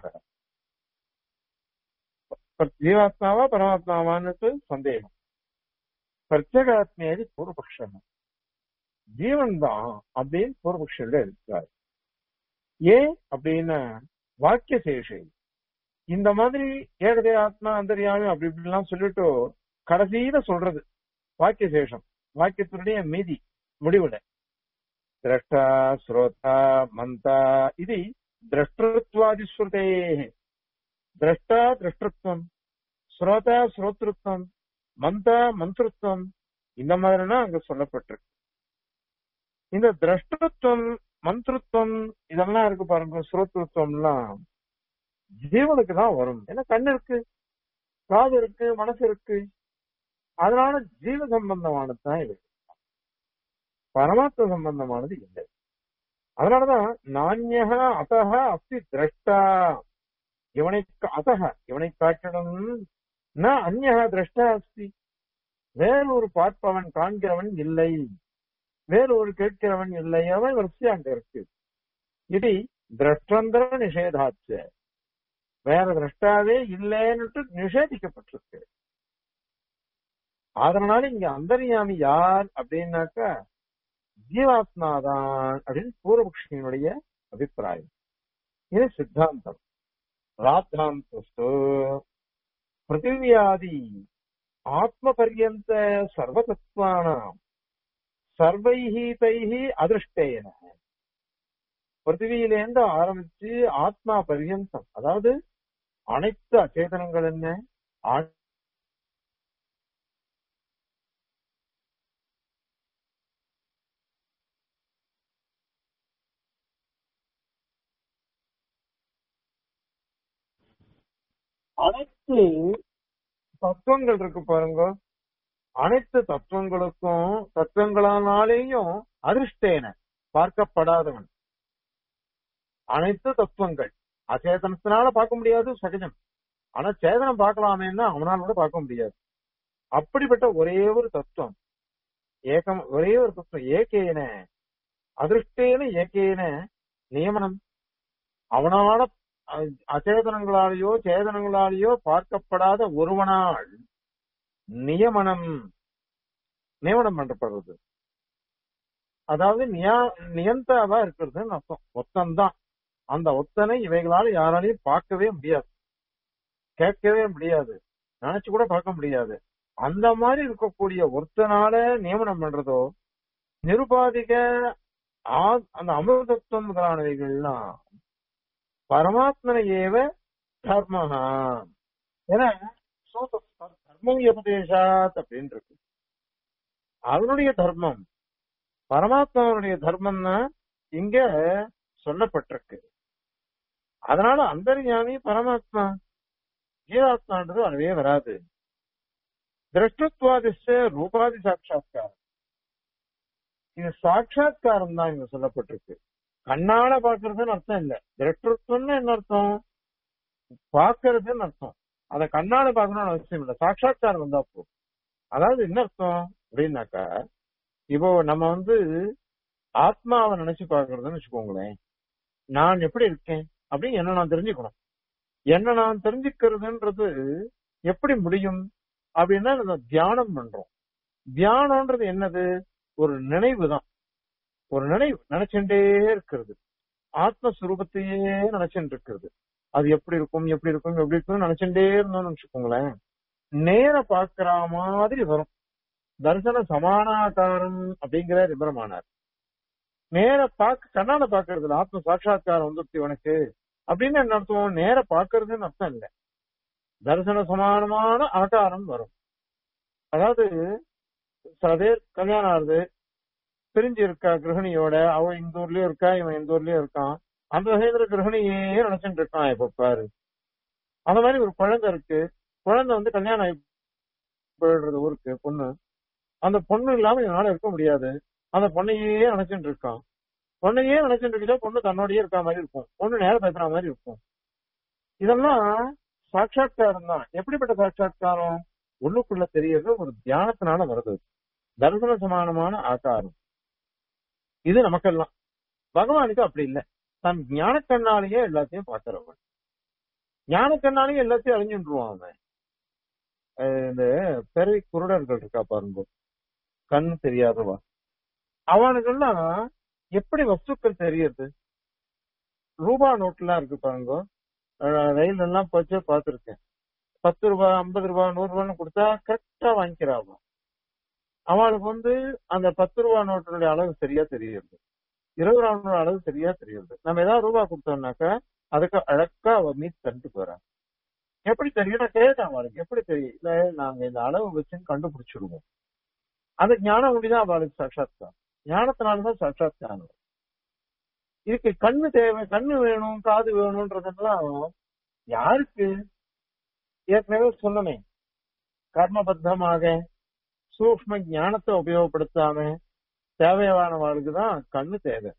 ஜீவாத்மாவா பரமாத்மாவான்னு சந்தேகம் பிரத்யேகாத்மேதி பூர்வபக்ஷம் ஜீவன் தான் அப்படின்னு பூர்வபக்ஷர்கள் இருக்கார் ஏன் அப்படின்னா வாக்கிய சேஷை இந்த மாதிரி ஏகதே ஆத்மா அந்தரியாமி அப்படி இப்படிலாம் சொல்லிட்டு கடைசியில சொல்றது வாக்கிய சேஷம் வாக்கியத்தினுடைய மீதி முடிவுல திரஷ்டா ஸ்ரோதா மந்தா இது திரஷ்டத்வாதி ஸ்ருதே திரஷ்டா திரஷ்டத்வம் ஸ்ரோதா ஸ்ரோத்ருத்வம் மந்தா மந்திருத்வம் இந்த மாதிரினா அங்க சொல்லப்பட்டிருக்கு இந்த திரஷ்டத்துவம் மந்திருத்வம் இதெல்லாம் இருக்கு பாருங்க ஸ்ரோத்ருத்வம்லாம் ஜீவனுக்கு தான் வரும் ஏன்னா கண்ணு இருக்கு காது இருக்கு மனசு இருக்கு அதனால ஜீவ சம்பந்தமானது தான் இது பரமாத்ம சம்பந்தமானது இல்லை அதனாலதான் நானியக அத்தக அஸ்தி திரஷ்டா இவனை கா- அத்தக இவனை காட்டிடும் ந அந்நக திரஷ்டா அஸ்தி வேறொரு பார்ப்பவன் காண்கிறவன் இல்லை வேறொரு கேட்கிறவன் இல்லை அவன் வரிசை அங்க இருக்கு இது திரஷ்டந்திர நிஷேதாச்சு வேற திரஷ்டாவே இல்லைன்னுட்டு நிஷேதிக்கப்பட்டிருக்கு அதனால இங்க அந்தர்யாமி யார் அப்படின்னாக்கா ஜீவாத்மாதான் அப்படின்னு பூர்வபக்ஷியினுடைய அபிப்பிராயம் இது சித்தாந்தம் ராத்தாந்தஸ்து பிருத்திவியாதி ஆத்ம பர்யந்த சர்வதத்வானாம் சர்வைஹி தைஹி அதிருஷ்டேன பிருத்திவியிலேருந்து ஆரம்பிச்சு ஆத்மா பர்யந்தம் அதாவது அனைத்து அச்சேதனங்கள் என்ன ஆ- அனைத்து தத்துவங்கள் இருக்கு பாருங்க அனைத்து தத்துவங்களுக்கும் தத்துவங்களானாலேயும் அதிருஷ்டேன பார்க்கப்படாதவன் அனைத்து தத்துவங்கள் அச்சேதனத்தினால பார்க்க முடியாது சகஜம் ஆனா சேதனம் பார்க்கலாமேன்னா அவனால கூட பார்க்க முடியாது அப்படிப்பட்ட ஒரே ஒரு தத்துவம் ஏகம் ஒரே ஒரு தத்துவம் ஏகேன அதிருஷ்டேன ஏகேன நியமனம் அவனால அ- அச்சேதனங்களாலேயோ சேதனங்களாலேயோ பார்க்கப்படாத ஒருவனால் நியமனம் நியமனம் பண்ணப்படுறது அதாவது நியா நியந்தாவா இருக்கிறதுன்னு அர்த்தம் ஒத்தன்தான் அந்த ஒத்தனை இவைகளால யாராலையும் பார்க்கவே முடியாது கேட்கவே முடியாது நினைச்சு கூட பார்க்க முடியாது அந்த மாதிரி இருக்கக்கூடிய ஒருத்தனால நியமனம் பண்றதோ நிருபாதிக ஆ- அந்த அமிர்தத்துவம் முதலானவைகள்லாம் பரமாத்மனை ஏவ தர்மஹா ஏன்னா சூத- தர்மம் உபதேசாத் அப்படின்னு இருக்கு அவனுடைய தர்மம் பரமாத்மாவுடைய தர்மம் தான் இங்க சொல்லப்பட்டிருக்கு அதனால அந்தர்யாமி பரமாத்மா ஜீவாத்மான்றது வரவே வராது திரஷ்டத்வாதிஷ ரூபாதி சாட்சா்காரம் இது சாட்சா்காரம் தான் இங்க சொல்லப்பட்டிருக்கு கண்ணால பாக்குறதுன்னு அர்த்தம் இல்ல திரஷ்டத்துவம்னு என்ன அர்த்தம் பாக்குறதுன்னு அர்த்தம் அத கண்ணால பாக்கணும்னு அவசியம் இல்ல சாட்சா்காரம் வந்தா போதும் அதாவது என்ன அர்த்தம் அப்படின்னாக்கா இப்போ நம்ம வந்து ஆத்மாவை நினைச்சு பாக்குறதுன்னு வச்சுக்கோங்களேன் நான் எப்படி இருக்கேன் அப்படின்னு என்ன நான் தெரிஞ்சுக்கணும் என்ன நான் தெரிஞ்சுக்கிறதுன்றது எப்படி முடியும் அப்படின்னா நம்ம தியானம் பண்றோம் தியானம்ன்றது என்னது ஒரு நினைவு தான் ஒரு நினைவு நினைச்சுட்டே இருக்கிறது ஆத்மஸ்வரூபத்தையே நினைச்சுட்டு இருக்கிறது அது எப்படி இருக்கும் எப்படி இருக்கும் எப்படி இருக்கும் நினைச்சுட்டே இருந்தோம்னு வச்சுக்கோங்களேன் நேர பாக்குற மாதிரி வரும் தரிசன சமானாகாரம் அப்படிங்கிற விபரமானார் நேர பாக்க கண்ணால பாக்குறதுல ஆத்ம சாட்சா்காரம் வந்துருச்சு உனக்கு அப்படின்னு என்ன அர்த்தம் நேர பாக்குறதுன்னு அர்த்தம் இல்ல தரிசன சமானமான ஆகாரம் வரும் அதாவது சில பேர் கல்யாணம் ஆகுது பிரிஞ்சு இருக்கா கிரகணியோட அவன் இந்த ஊர்லயும் இருக்கா இவன் இந்த ஊர்லயும் இருக்கான் அந்த வகையில கிரகணியே நினைச்சுட்டு இருக்கான் இப்ப பாரு அந்த மாதிரி ஒரு குழந்தை இருக்கு குழந்தை வந்து கல்யாணம் ஆகி போயிடுறது ஊருக்கு பொண்ணு அந்த பொண்ணு இல்லாம இவனால இருக்க முடியாது அந்த பொண்ணையே நினைச்சுட்டு இருக்கான் பொண்ணையே நினைச்சுட்டு இருக்கா பொண்ணு தன்னோடயே இருக்க மாதிரி இருக்கும் பொண்ணு நேரம் பேசுற மாதிரி இருக்கும் இதெல்லாம் சாட்சா்காரம் தான் எப்படிப்பட்ட சாட்சா்காரம் உள்ளுக்குள்ள தெரியறது ஒரு தியானத்தினால வருது தரிசன சமானமான ஆகாரம் இது நமக்கெல்லாம் பகவானுக்கு அப்படி இல்லை தன் ஞான கண்ணாலேயே எல்லாத்தையும் பார்க்கிறவன் ஞான கண்ணாலேயே எல்லாத்தையும் அறிஞ்சுருவான் அவன் அஹ் இந்த பிறவி குருடர்கள் இருக்கா பாருங்க கண் தெரியாதவா அவனுக்கெல்லாம் எப்படி வஸ்துக்கள் தெரியுது ரூபா நோட்லாம் இருக்கு பாருங்க அஹ் ரயில் எல்லாம் போச்சு பார்த்திருக்கேன் பத்து ரூபாய் ஐம்பது ரூபாய் நூறு ரூபான்னு கொடுத்தா கரெக்டா வாங்கிக்கிறாங்க அவளுக்கு வந்து அந்த பத்து ரூபா நோட்டினுடைய அளவு சரியா தெரியுது இருபது ரூபா நோட்டு அளவு சரியா தெரியுது நம்ம ஏதாவது ரூபா கொடுத்தோம்னாக்கா அதுக்கு அழகா அவ மீட் தந்துட்டு போறான் எப்படி தெரியும் நான் கேட்டேன் அவளுக்கு எப்படி தெரியும் இல்ல நாங்க இந்த அளவு வச்சுன்னு கண்டுபிடிச்சிடுவோம் அந்த ஞானம் முடிதான் அவளுக்கு சாட்சாத்காரம் ஞானத்தினாலதான் சாட்சாத்காரம் வரும். இதுக்கு கண்ணு தேவை கண்ணு வேணும் காது வேணும்ன்றதெல்லாம் யாருக்கு ஏற்கனவே சொன்னமே கர்மபத்தமாக சூக்ம ஞானத்தை உபயோகப்படுத்தாம தேவையானவாளுக்கு தான் கண்ணு தேவை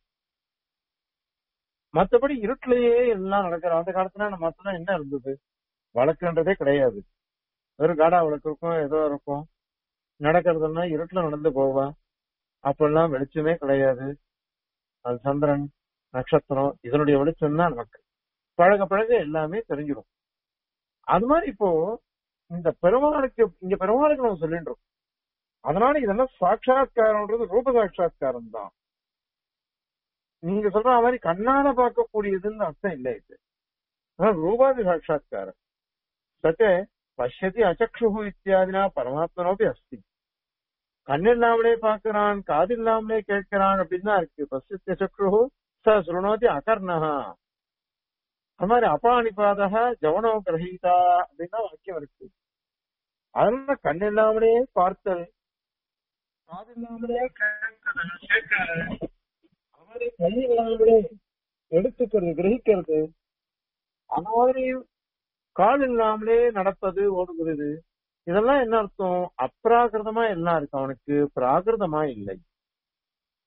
மத்தபடி இருட்டிலேயே எல்லாம் நடக்கிற அந்த காலத்துல நம்ம மத்தெல்லாம் என்ன இருந்தது வழக்குன்றதே கிடையாது வெறும் காடா விளக்கு இருக்கும் ஏதோ இருக்கும் நடக்கிறதுன்னா இருட்டுல நடந்து போவா அப்பெல்லாம் வெளிச்சமே கிடையாது அது சந்திரன் நட்சத்திரம் இதனுடைய வெளிச்சம் தான் நமக்கு பழக பழக எல்லாமே தெரிஞ்சிடும் அது மாதிரி இப்போ இந்த பெருமாளுக்கு இங்க பெருமாளுக்கு நம்ம சொல்லிட்டு இருக்கோம் அதனால இதெல்லாம் சாட்சாத்காரம்ன்றது ரூப சாட்சாத்காரம் தான் நீங்க சொல்ற மாதிரி கண்ணால பார்க்கக்கூடியதுன்னு அர்த்தம் இல்லை இது ஆனா ரூபாதி சாட்சாத்காரம் சச்ச பஷ்யதி அச்சக்ஷு இத்தியாதினா பரமாத்மனோபி அஸ்தி கண் இல்லாமலே பார்க்கிறான் காது இல்லாமலே கேட்கிறான் அப்படின்னு தான் இருக்கு பஷ்யத்தி சக்ஷு ச சுருணோதி அகர்ணஹா அது மாதிரி அபானிபாதக ஜவனோ கிரகீதா அப்படின்னு தான் வாக்கியம் இருக்கு அதனால கண் இல்லாமலே பார்த்தல் காது இல்லாமலே கேட்கிறது கேட்கிறது அது மாதிரி கை இல்லாமலே எடுத்துக்கிறது கிரகிக்கிறது அந்த மாதிரி கால் இல்லாமலே நடப்பது ஓடுகிறது இதெல்லாம் என்ன அர்த்தம் அப்ராகிருதமா எல்லாம் இருக்கு அவனுக்கு பிராகிருதமா இல்லை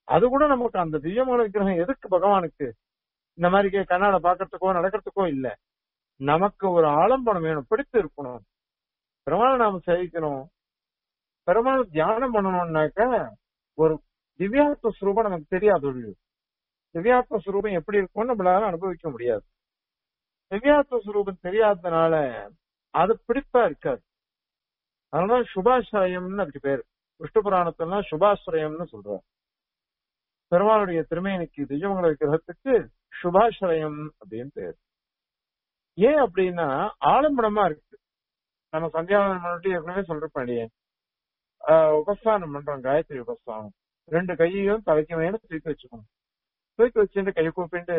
அது கூட நமக்கு அந்த திவ்யமான விக்கிரகம் எதுக்கு பகவானுக்கு இந்த மாதிரி கே- கண்ணாட பாக்கிறதுக்கோ நடக்கிறதுக்கோ இல்ல நமக்கு ஒரு ஆலம்பனம் வேணும் பிடித்து இருக்கணும் பெருமாளை நாம சேவிக்கணும் பெருமாள் தியானம் பண்ணணும்னாக்க ஒரு திவ்யாத்ம ஸ்வரூபம் நமக்கு தெரியாது ஒழிய. திவ்யாத்ம ஸ்வரூபம் எப்படி இருக்கும்னு நம்மளால அனுபவிக்க முடியாது திவ்யாத்ம ஸ்வரூபம் தெரியாததுனால அது பிடிப்பா இருக்காது அதனால சுபாசிரயம்னு அதுக்கு பேரு விஷ்ணு புராணத்தெல்லாம் சுபாசிரயம்னு சொல்றாரு பெருமாளுடைய திருமேனிக்கு திவ்யமங்கல விக்கிரகத்துக்கு சுபாசிரயம் அப்படின்னு பேரு ஏன் அப்படின்னா ஆலம்பனமா இருக்கு நம்ம சந்தியாவனம் பண்ணிட்டு ஏற்கனவே சொல்றப்படியே உபஸ்தானம் பண்றோம் காயத்ரி உபஸ்தானம் ரெண்டு கையையும் தலைக்கு மேல தூக்கி வச்சுக்கணும் தூக்கி வச்சுட்டு கை கூப்பிட்டு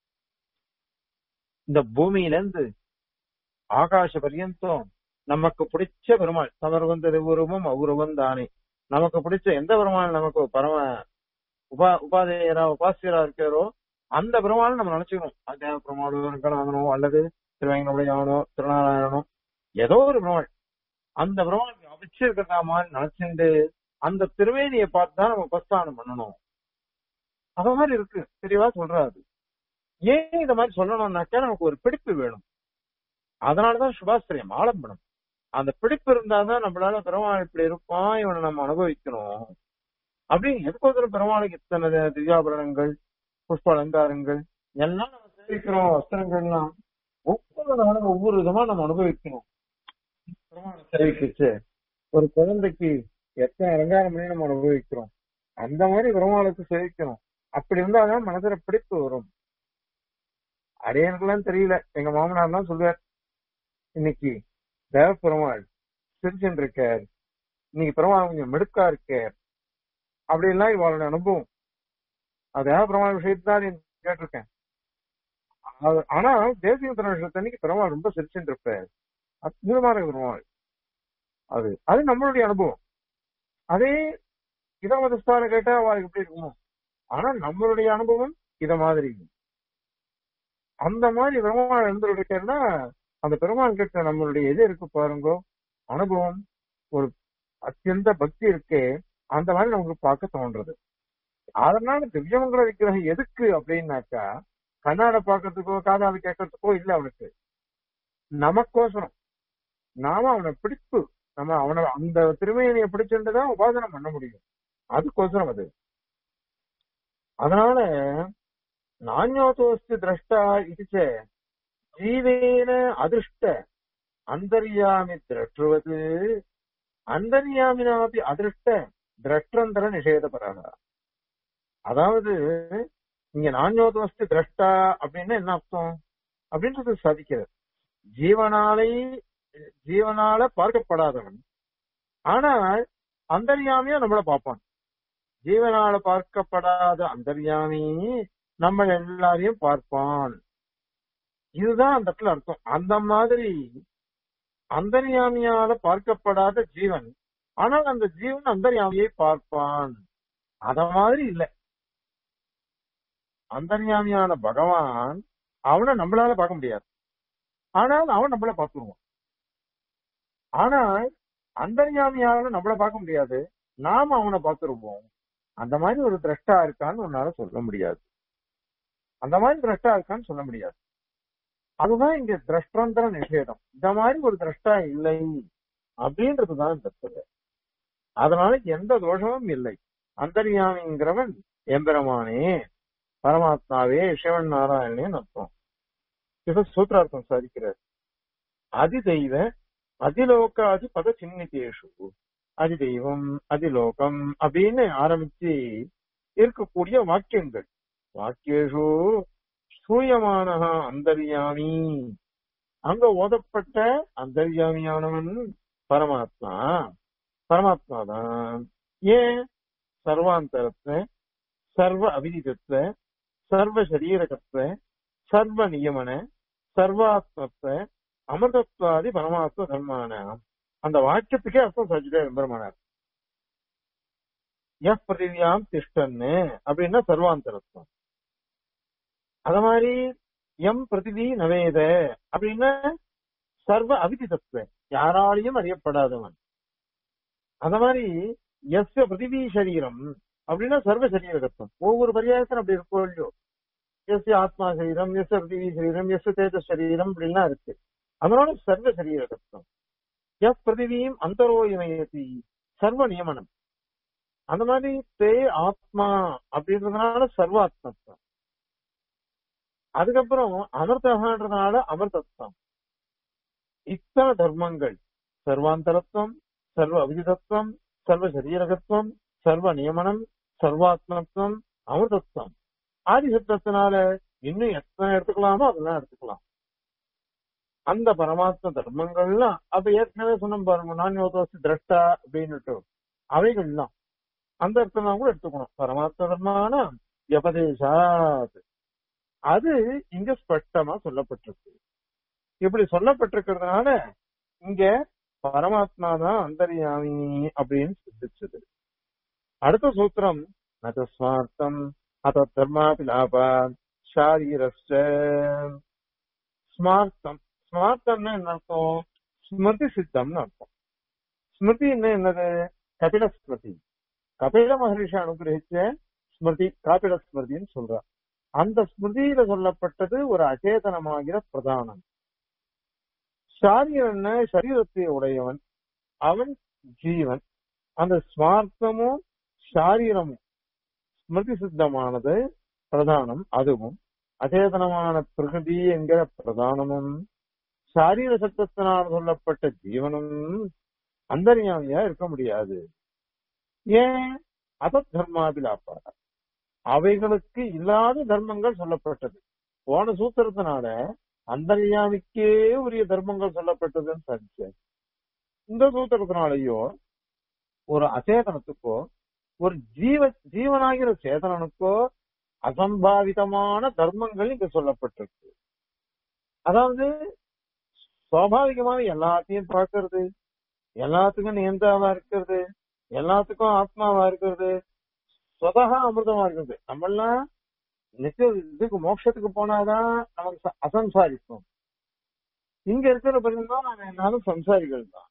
இந்த பூமியில இருந்து ஆகாச பரியந்தம் நமக்கு பிடிச்ச பெருமாள் தமர் வந்தது உருவம் அவுருவம் தானே நமக்கு பிடிச்ச எந்த பெருமாள் நமக்கு பரம உபா உபாதையரா உபாசியரா இருக்காரோ அந்த பெருமாள் நம்ம நினைச்சுக்கணும் அத்தியாக பெருமாளோ ரங்கநாதனோ அல்லது திருவேங்கடமுடையானோ திருநாராயணனோ ஏதோ ஒரு பெருமாள் அந்த பெருமாள் வச்சிருக்கிறதா மாதிரி நினைச்சுட்டு அந்த திருவேணியை பார்த்து தான் நம்ம உபஸ்தானம் பண்ணணும் அத மாதிரி இருக்கு தெளிவா சொல்றாரு ஏன் இந்த மாதிரி சொல்லணும்னாக்கா நமக்கு ஒரு பிடிப்பு வேணும் அதனாலதான் சுபாஸ்திரியம் ஆலம்பனம் அந்த பிடிப்பு இருந்தாதான் நம்மளால பெருமாள் இப்படி இருப்பான் இவனை நம்ம அனுபவிக்கணும் அப்படின்னு எதுக்கோசரம் பெருமாளுக்கு இத்தனை திவ்யாபரணங்கள் புஷ்ப அலங்காரங்கள் எல்லாம் நம்ம சேவிக்கிறோம் வஸ்திரங்கள்லாம் ஒவ்வொரு நாளும் ஒவ்வொரு விதமா நம்ம அனுபவிக்கணும் பெருமாளை சேவிக்கிச்சு ஒரு குழந்தைக்கு எத்தனை அலங்காரம் பண்ணி நம்ம அனுபவிக்கிறோம் அந்த மாதிரி பெருமாளுக்கு சேவிக்கணும் அப்படி இருந்தாதான் மனசுல பிடிப்பு வரும் அடையனுக்கெல்லாம் தெரியல எங்க மாமனார்லாம் சொல்லுவார் இன்னைக்கு தேவ பெருமாள் சிரிச்சுட்டு இருக்கார் இன்னைக்கு பெருமாள் கொஞ்சம் மிடுக்கா இருக்கார் அப்படின்லாம் இவளோட அனுபவம் அது தேவ பெருமாள் விஷயத்தான் கேட்டிருக்கேன் அது- ஆனா தேசிய விஷயத்தன்னைக்கு பெருமாள் ரொம்ப சிரிச்சுட்டு இருப்பார் அற்புதமான பெருமாள் அது அது நம்மளுடைய அனுபவம் அதே இத மதஸ்தான கேட்டா அவளுக்கு எப்படி இருக்குமோ ஆனா நம்மளுடைய அனுபவம் இத மாதிரி அந்த மாதிரி பெருமாள் இருந்திருக்கேன்னா அந்த பெருமாள் கிட்ட நம்மளுடைய எது இருக்கு பாருங்கோ அனுபவம் ஒரு அத்தியந்த பக்தி இருக்கே அந்த மாதிரி நமக்கு பார்க்க தோன்றது அதனால திவ்யமங்கல விக்கிரகம் எதுக்கு அப்படின்னாக்கா கண்ணாட பாக்கிறதுக்கோ காதாடு கேட்கறதுக்கோ இல்ல அவனுக்கு நமக்கோசரம் நாம அவனை பிடிப்பு நம்ம அவனை அந்த திருமேனியை பிடிச்சிருந்துதான் உபாசனை பண்ண முடியும் அதுக்கோசரம் அது அதனால நானியோதோஸ்தி திரஷ்டா இதுச்ச ஜீவேன அதிருஷ்ட அந்தர்யாமி திரட்டுவது அந்தர்யாமினாபி அதிருஷ்ட திரஷ்டந்தர நிஷேதபராக அதாவது இங்க நானியோதோஸ்தி திரஷ்டா அப்படின்னா என்ன அர்த்தம் அப்படின்றது சாதிக்கிறது ஜீவனாலை ஜீவனால பார்க்கப்படாதவன் ஆனால் அந்தர்யாமியா நம்மள பார்ப்பான் ஜீவனால பார்க்கப்படாத அந்தர்யாமி நம்ம எல்லாரையும் பார்ப்பான் இதுதான் அந்த இடத்துல அர்த்தம் அந்த மாதிரி அந்தர்யாமியால பார்க்கப்படாத ஜீவன் ஆனால் அந்த ஜீவன் அந்தர்யாமியை பார்ப்பான் அத மாதிரி இல்ல அந்தர்யாமியான பகவான் அவனை நம்மளால பார்க்க முடியாது ஆனால் அவன் நம்மள பார்த்துருவான் ஆனால் அந்தர்யாமியால நம்மள பார்க்க முடியாது நாம அவனை பார்த்துருவோம் அந்த மாதிரி ஒரு திரஷ்டா இருக்கான்னு உன்னால சொல்ல முடியாது அந்த மாதிரி திரஷ்டா இருக்கான்னு சொல்ல முடியாது அதுதான் இங்க திரஷ்டந்திர நிஷேதம் இந்த மாதிரி ஒரு திரஷ்டா இல்லை அப்படின்றதுதான் இந்த சொல்ல அதனால எந்த தோஷமும் இல்லை அந்தர்யாமிங்கிறவன் எம்பெருமானே பரமாத்மாவே சிவன் நாராயணனே அர்த்தம் இத சூத்திரார்த்தம் சாதிக்கிறார் அதிதெய்வ அதிலோகாதி பத சின்னிதேஷு அதிதெய்வம் அதிலோகம் அப்படின்னு ஆரம்பிச்சு இருக்கக்கூடிய வாக்கியங்கள் வாக்கியேஷு சூயமானஹா அந்தர்யாமி அங்க ஓதப்பட்ட அந்தர்யாமியானவன் பரமாத்மா பரமாத்மா தான் ஏன் சர்வாந்தரத்தை சர்வ அவிதிதத்துவ சர்வ சரீரகத்துவ சர்வ நியமன சர்வாத்மத்துவ அமிர்தத்வாதி பரமாத்ம தர்மான அந்த வாக்கியத்துக்கே அர்த்தம் சஜிதே பெருமானார் எஃப் பிருத்திவியாம் திஷ்டன்னு அப்படின்னா சர்வாந்தரத்துவம் அத மாதிரி எம் பிரதிதி நவேத அப்படின்னா சர்வ அவிதிதத்துவ யாராலையும் அறியப்படாதவன் அத மாதிரி எஸ் பிருத்திவி சரீரம் அப்படின்னா சர்வ சரீரகத்துவம் ஒவ்வொரு பரியாயத்திலும் அப்படி இருக்கும் இல்லையோ எஸ் ஆத்மா சரீரம் எஸ் பிருத்திவி சரீரம் எஸ் தேஜ சரீரம் அப்படின்லாம் இருக்கு அதனால சர்வ சரீரகத்துவம் எஸ் பிருத்திவியும் அந்தரோ இமயத்தி சர்வ நியமனம் அந்த மாதிரி தே ஆத்மா அப்படின்றதுனால சர்வாத்மத்துவம் அதுக்கப்புறம் அமிர்தகான்றதுனால அமிர்தத்துவம் இத்தனை தர்மங்கள் சர்வாந்தரத்துவம் சர்வ அபிஜிதத்துவம் சர்வ சரீரகத்துவம் சர்வ நியமனம் சர்வாத்மத்துவம் அமிர்தத்துவம் ஆதிசப்தத்தினால இன்னும் எத்தனை எடுத்துக்கலாமோ அதெல்லாம் எடுத்துக்கலாம் அந்த பரமாத்ம தர்மங்கள்லாம் அப்ப ஏற்கனவே சொன்னோம் பாருங்க நான் யோகோசி திரஷ்டா அப்படின்னுட்டு அவைகள்லாம் அந்த அர்த்தம் கூட எடுத்துக்கணும் பரமாத்ம தர்மான எபதேசாத் அது இங்க ஸ்பஷ்டமா சொல்லப்பட்டிருக்கு இப்படி சொல்லப்பட்டிருக்கிறதுனால இங்க பரமாத்மா தான் அந்தரியாமி அப்படின்னு சிந்திச்சது அடுத்த சூத்திரம் நதஸ்வார்த்தம் அத தர்மாபிலாபா ஷாரீரஸ்ட ஸ்மார்த்தம் ஸ்மார்த்தம்னா என்ன அர்த்தம் ஸ்மிருதி சித்தம்னு அர்த்தம் ஸ்மிருதி என்ன என்னது கபில ஸ்மிருதி கபில மகரிஷி அனுகிரகிச்ச ஸ்மிருதி காபில ஸ்மிருதின்னு சொல்றார் அந்த ஸ்மிருதியில சொல்லப்பட்டது ஒரு அச்சேதனமாகிற பிரதானம் சாரியன் சரீரத்தை உடையவன் அவன் ஜீவன் அந்த ஸ்மார்த்தமும் சாரீரமும் ஸ்மிருதி சித்தமானது பிரதானம் அதுவும் அச்சேதனமான பிரகிருதி என்கிற பிரதானமும் சாரீர சத்தத்தினால் சொல்லப்பட்ட ஜீவனும் அந்தரியாமியா இருக்க முடியாது ஏன் அத தர்மாபிலாப்பா அவைகளுக்கு இல்லாத தர்மங்கள் சொல்லப்பட்டது போன சூத்திரத்தினால அந்தர்யாமிக்கே உரிய தர்மங்கள் சொல்லப்பட்டதுன்னு சாதிச்சு இந்த சூத்திரத்தினாலேயோ ஒரு அச்சேதனத்துக்கோ ஒரு ஜீவ ஜீவனாகிற சேதனனுக்கோ அசம்பாவிதமான தர்மங்கள் இங்க சொல்லப்பட்டிருக்கு அதாவது சுவாபாவிகமாக எல்லாத்தையும் பார்க்கறது எல்லாத்துக்கும் நியந்தாவா இருக்கிறது எல்லாத்துக்கும் ஆத்மாவா இருக்கிறது சொதகா அமிர்தமா இருக்கிறது நம்மெல்லாம் நிச்சய இதுக்கு மோட்சத்துக்கு போனாதான் நமக்கு ச- அசம்சாரிக்கும் இங்க இருக்கிற பிறகுதான் நாம என்னாலும் சம்சாரிகள் தான்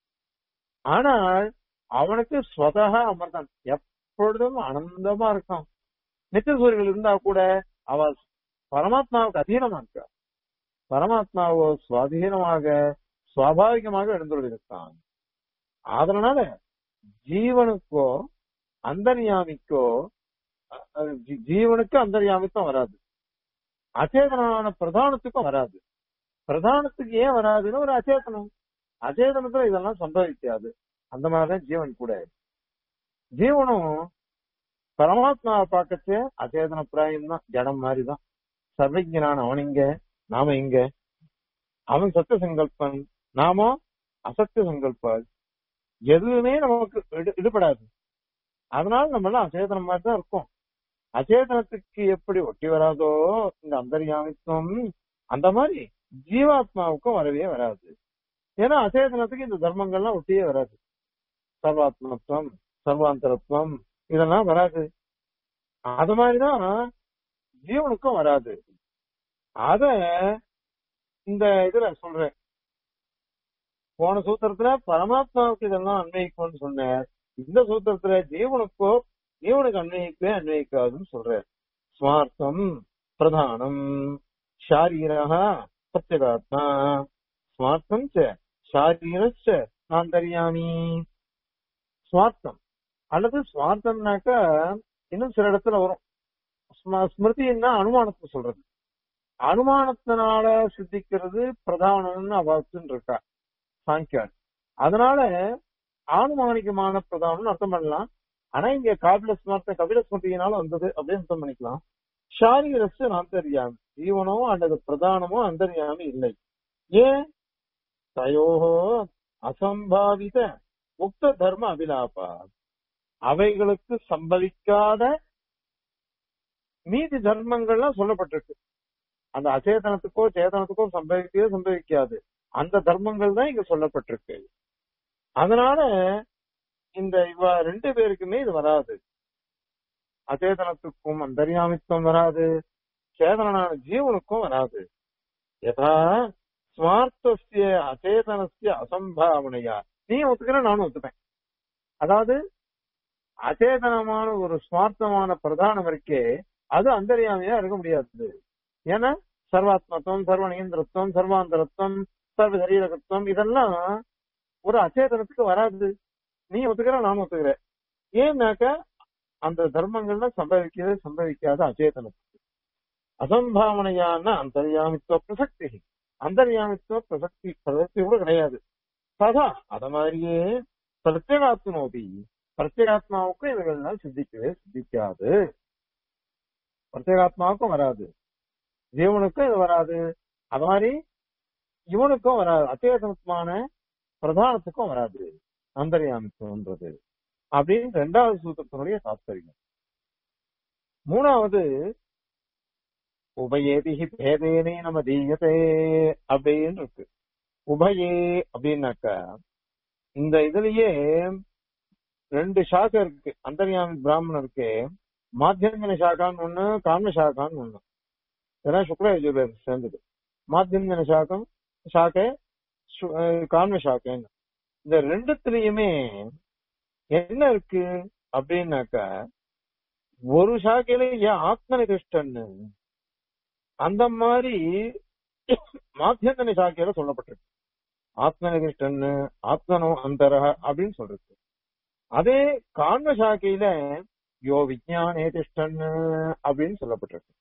ஆனால் அவனுக்கு ஸ்வதகா அமிர்தம் எப்பொழுதும் ஆனந்தமா இருக்கான் நித்தியசூரிகள் இருந்தா கூட அவ பரமாத்மாவுக்கு அதீனமா இருக்கா பரமாத்மாவோ சுவாதீனமாக சுவாபாவிகமாக எழுந்துள்ளிருக்கான் அதனால ஜீவனுக்கோ அந்தர்யாமிக்கோ அஹ், ஜீ- ஜீவனுக்கு அந்தர்யாமித்தம் வராது அச்சேதனமான பிரதானத்துக்கும் வராது பிரதானத்துக்கு ஏன் வராதுன்னு ஒரு அச்சேதனம் அச்சேதனத்துல இதெல்லாம் சம்பவிக்காது அந்த மாதிரிதான் ஜீவன் கூட ஜீவனும் பரமாத்மாவை பார்க்கச்சே அச்சேதன பிராயம் தான் ஜடம் மாதிரிதான் சர்வஜனான அவன் இங்க நாம இங்க அவன் சத்திய சங்கல்பன் நாம அசத்திய சங்கல்பால் எதுவுமே நமக்கு இடு- ஈடுபடாது அதனால நம்ம எல்லாம் அச்சேதனம் மாதிரி தான் இருக்கோம் அச்சேதனத்துக்கு எப்படி ஒட்டி வராதோ இந்த அந்தர்யாமித்துவம் அந்த மாதிரி ஜீவாத்மாவுக்கும் வரவே வராது ஏன்னா அச்சேதனத்துக்கு இந்த தர்மங்கள்லாம் ஒட்டியே வராது சர்வாத்மத்துவம் சர்வாந்தரத்துவம் இதெல்லாம் வராது அது மாதிரிதான் ஜீவனுக்கும் வராது அத இந்த இதுல சொல்றேன் போன சூத்திரத்துல பரமாத்மாவுக்கு இதெல்லாம் அன்வயிக்கும்னு சொன்னேன் இந்த சூத்திரத்துல ஜீவனுக்கோ ஜீவனுக்கு அன்வயிக்கவே அன்வயிக்காதுன்னு சொல்றேன் ஸ்மார்த்தம் பிரதானம் ஷாரீரக சத்தியகாத்மா ஸ்மார்த்தம் ச ஷாரீரச்ச நான் தெரியாமி ஸ்வார்த்தம் அல்லது ஸ்வார்த்தம்னாக்கா இன்னும் சில இடத்துல வரும் ஸ்ம- ஸ்மிருதின்னா அனுமானத்தை சொல்றது அனுமானத்தினால சித்திக்கிறது பிரதானம்னு அவாத்துன்னு இருக்கா சாங்கியார் அதனால ஆனுமானிகமான பிரதானம்னு அர்த்தம் பண்ணலாம் ஆனா இங்க காபில ஸ்மார்த்த கபில ஸ்மிருதியினால வந்தது அப்படின்னு அர்த்தம் பண்ணிக்கலாம் ஷாரீரஸ்து அந்தர்யாமி ஜீவனோ அல்லது பிரதானமோ அந்தர்யாமி இல்லை ஏன் தயோஹோ அசம்பாவித முக்த தர்ம அபிலாபா அவைகளுக்கு சம்பவிக்காத மீதி தர்மங்கள்லாம் சொல்லப்பட்டிருக்கு அந்த அச்சேதனத்துக்கோ சேதனத்துக்கோ சம்பவிக்கவே சம்பவிக்காது அந்த தர்மங்கள் தான் இங்க சொல்லப்பட்டிருக்கு அதனால இந்த இவ ரெண்டு பேருக்குமே இது வராது அச்சேதனத்துக்கும் அந்தரியாமித்துவம் வராது சேதனான ஜீவனுக்கும் வராது யதா ஸ்வார்த்தசிய அச்சேதனசிய அசம்பாவனையா நீ ஒத்துக்கிற நானும் ஒத்துப்பேன் அதாவது அச்சேதனமான ஒரு சுவார்த்தமான பிரதானம் இருக்கே அது அந்தரியாமையா இருக்க முடியாது ஏன்னா சர்வாத்மத்துவம் சர்வ நியந்திரத்துவம் சர்வாந்தரத்துவம் சர்வ சரீரகத்துவம் இதெல்லாம் ஒரு அச்சேதனத்துக்கு வராது நீ ஒத்துக்கிற நான் ஒத்துக்கிறேன் ஏன்னாக்க அந்த தர்மங்கள்லாம் சம்பவிக்கிறது சம்பவிக்காத அச்சேதனத்துக்கு அசம்பாவனையான அந்தர்யாமித்துவ பிரசக்தி அந்தர்யாமித்துவ பிரசக்தி பிரசக்தி கூட கிடையாது சதா அத மாதிரியே பிரத்யேகாத்மோபி பிரத்யேகாத்மாவுக்கும் இவைகள்லாம் சித்திக்கவே சித்திக்காது பிரத்யேகாத்மாவுக்கும் வராது ஜீவனுக்கும் இது வராது அது மாதிரி இவனுக்கும் வராது அத்தியாசமான பிரதானத்துக்கும் வராது அந்தர்யாமித்துவன்றது அப்படின்னு ரெண்டாவது சூத்திரத்தினுடைய தாத்பரியம் மூணாவது உபயேதிகி பேதேனே நம்ம தீயதே அப்படின்னு இருக்கு உபயே அப்படின்னாக்கா இந்த இதுலயே ரெண்டு சாக்கை இருக்கு அந்தர்யாமி பிராமணருக்கு மாத்தியந்தின சாக்கான்னு ஒண்ணு காம சாக்கான்னு ஒண்ணு இதெல்லாம் சுக்ல யஜுர்வேதம் சேர்ந்தது மாத்தியந்தின சாக்கம் சாக்கை சு- அஹ் காம சாக்கைன்னு இந்த ரெண்டுத்துலயுமே என்ன இருக்கு அப்படின்னாக்கா ஒரு சாக்கையில ஏன் ஆத்மனிதிஷ்டன்னு அந்த மாதிரி மாத்தியந்தன சாக்கையில சொல்லப்பட்டிருக்கு ஆத்மனிதிஷ்டன்னு ஆத்மனோ அந்தரக அப்படின்னு சொல்றது அதே காண்ம சாக்கையில யோ விஜயானே திஷ்டன்னு அப்படின்னு சொல்லப்பட்டிருக்கு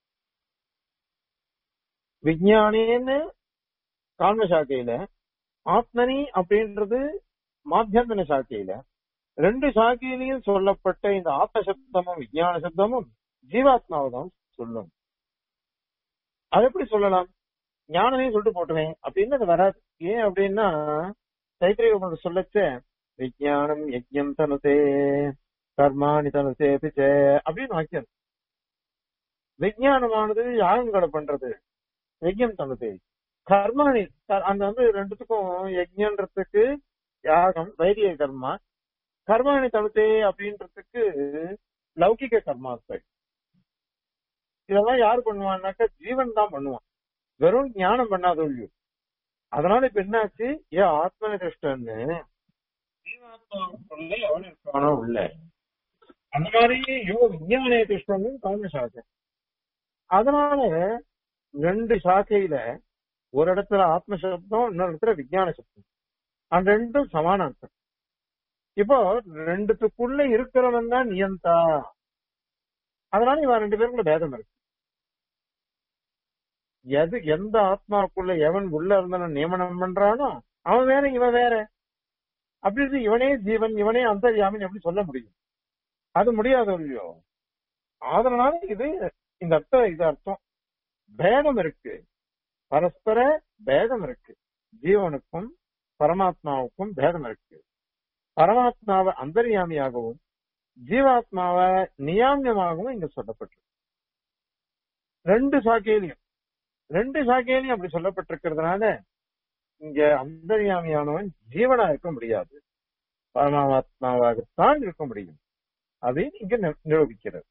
விஜயானேன்னு காண்ம சாக்கையில ஆத்மனி அப்படின்றது மாத்தியந்தன சாக்கையில ரெண்டு சாக்கையிலையும் சொல்லப்பட்ட இந்த ஆத்ம சப்தமும் விஞ்ஞான சப்தமும் ஜீவாத்மாவை தான் சொல்லும் அது எப்படி சொல்லலாம் ஞானமே சொல்லிட்டு போட்டுவேன் அப்படின்னு அது வராது ஏன் அப்படின்னா தைத்திரிய உபனிஷத் சொல்லச்ச விஜயானம் யஜ்யம் தனுதே கர்மாணி தனுதே பிச்ச அப்படின்னு வாக்கியம் விஜயானமானது யாகங்களை பண்றது யஜ்யம் தனுதே கர்மாணி க- அந்த வந்து ரெண்டுத்துக்கும் யஜ்யன்றதுக்கு யாகம் வைதிக கர்மா கர்மாணி தனுதே அப்படின்றதுக்கு லௌகிக கர்மாக்கள் இதெல்லாம் யாரு பண்ணுவான்னாக்கா ஜீவன் தான் பண்ணுவான் வெறும் ஞானம் பண்ணாத இல்லையோ அதனால இப்ப என்னாச்சு ஏ ஆத்மனிஷ்டன்னு ஜீவாத்மாவுக்குள்ள எவன் இருக்கானோ உள்ள அந்த மாதிரி யோ விஞ்ஞானே கிருஷ்ணன் காரண சாக்கை அதனால ரெண்டு சாக்கையில ஒரு இடத்துல ஆத்ம சப்தம் இன்னொரு இடத்துல விஞ்ஞான சப்தம் அந்த ரெண்டும் சமான அர்த்தம் இப்போ ரெண்டுத்துக்குள்ள இருக்கிறவன் தான் நியந்தா அதனால இவன் ரெண்டு பேருக்குள்ள பேதம் இருக்கு எது எந்த ஆத்மாவுக்குள்ள எவன் உள்ள இருந்தாலும் நியமனம் பண்றானோ அவன் வேற இவன் வேற அப்படி இருந்து இவனே ஜீவன் இவனே அந்தர்யாமின் எப்படி சொல்ல முடியும் அது முடியாத இல்லையோ அதனால இது இந்த அர்த்தம் இது அர்த்தம் பேதம் இருக்கு பரஸ்பர பேதம் இருக்கு ஜீவனுக்கும் பரமாத்மாவுக்கும் பேதம் இருக்கு பரமாத்மாவை அந்தர்யாமியாகவும் ஜீவாத்மாவை நியாமியமாகவும் இங்க சொல்லப்பட்டிருக்கு ரெண்டு சாக்கையிலையும் ரெண்டு சாக்கையிலையும் அப்படி சொல்லப்பட்டிருக்கிறதுனால இங்க அந்தர்யாமியானவன் ஜீவனா இருக்க முடியாது பரமாத்மாவாகத்தான் இருக்க முடியும் அப்படின்னு இங்க நி- நிரூபிக்கிறது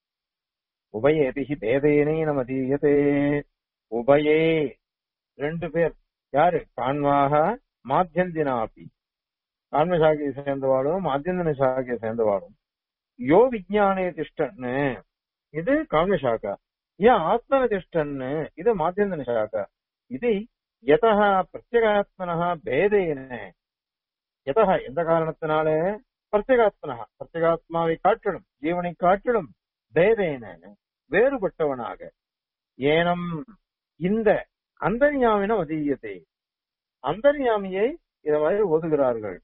உபயேதிகி பேதேனே நம தீயதே உபயே ரெண்டு பேர் யாரு காண்வாக மாத்தியந்தினாபி காண்ம சாகியை சேர்ந்தவாளும் மாத்தியந்தன சாகியை சேர்ந்தவாளும் யோ விஜயானே திஷ்டன்னு இது காண்ம சாக்கா ஏன் ஆத்மன திஷ்டன்னு இது மாத்தியந்தன சாக்கா இது யதா பிரத்யேகாத்மனா பேதேன யதா எந்த காரணத்தினால பிரத்யேகாத்மனா பிரத்யேகாத்மாவை காட்டிலும் ஜீவனை காட்டிலும் பேதேன வேறுபட்டவனாக ஏனம் இந்த அந்தர்யாமின அதீயத்தை அந்தர்யாமியை இத மாதிரி ஒதுகிறார்கள்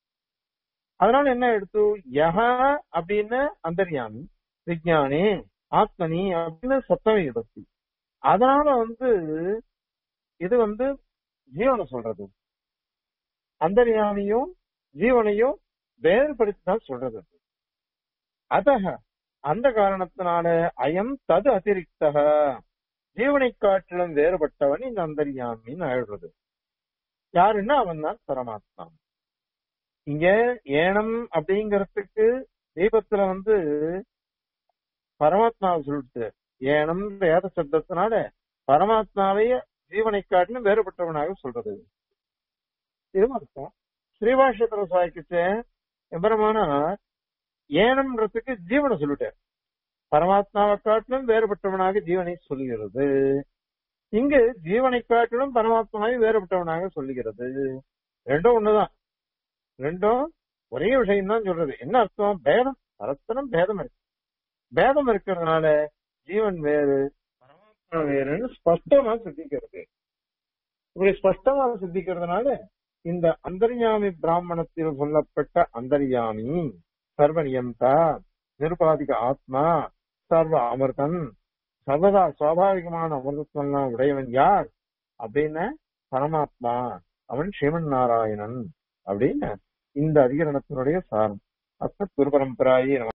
அதனால என்ன எடுத்து யஹா அப்படின்னு அந்தர்யாமி விஜயானி ஆத்மனி அப்படின்னு சத்தமி விபக்தி அதனால வந்து இது வந்து ஜீவனை சொல்றது அந்தர்யாமியும் ஜீவனையும் வேறுபடுத்தி தான் சொல்றது அதக அந்த காரணத்தினால அயம் தது அதிரிக்தக ஜீவனை காட்டிலும் வேறுபட்டவன் இந்த அந்தர்யாமின்னு ஆயிடுறது யாருன்னா அவன் தான் பரமாத்மா இங்க ஏனம் அப்படிங்கறதுக்கு தீபத்துல வந்து பரமாத்மாவை சொல்லிட்டு ஏனம் வேத சப்தத்தினால பரமாத்மாவைய ஜீவனை காட்டிலும் வேறுபட்டவனாக சொல்றது இது அர்த்தம் ஸ்ரீபாஷ்யத்துல சாய்க்கிச்ச எம்பரமான ஏனம்ன்றதுக்கு ஜீவனை சொல்லிட்டார் பரமாத்மாவை காட்டிலும் வேறுபட்டவனாக ஜீவனை சொல்லுகிறது இங்கு ஜீவனை காட்டிலும் பரமாத்மாவை வேறுபட்டவனாக சொல்லுகிறது ரெண்டும் ஒண்ணுதான் ரெண்டும் ஒரே விஷயம் தான் சொல்றது என்ன அர்த்தம் பேதம் பரஸ்பரம் பேதம் இருக்கு பேதம் இருக்கிறதுனால ஜீவன் வேறு பரமாத்மா வேறுன்னு ஸ்பஷ்டமா சித்திக்கிறது இப்படி ஸ்பஷ்டமா சித்திக்கிறதுனால இந்த அந்தர்யாமி பிராமணத்தில் சொல்லப்பட்ட அந்தர்யாமி சர்வநியந்தா நிருபாதிக ஆத்மா சர்வ அமிர்தன் சர்வதா சுவாபாவிகமான அமிர்தத்வெல்லாம் உடையவன் யார் அப்படின்னு பரமாத்மா அவன் ஸ்ரீமன் நாராயணன் அப்படின்னு இந்த அதிகரணத்தினுடைய சாரம் அத்த குரு பரம்பராயே நம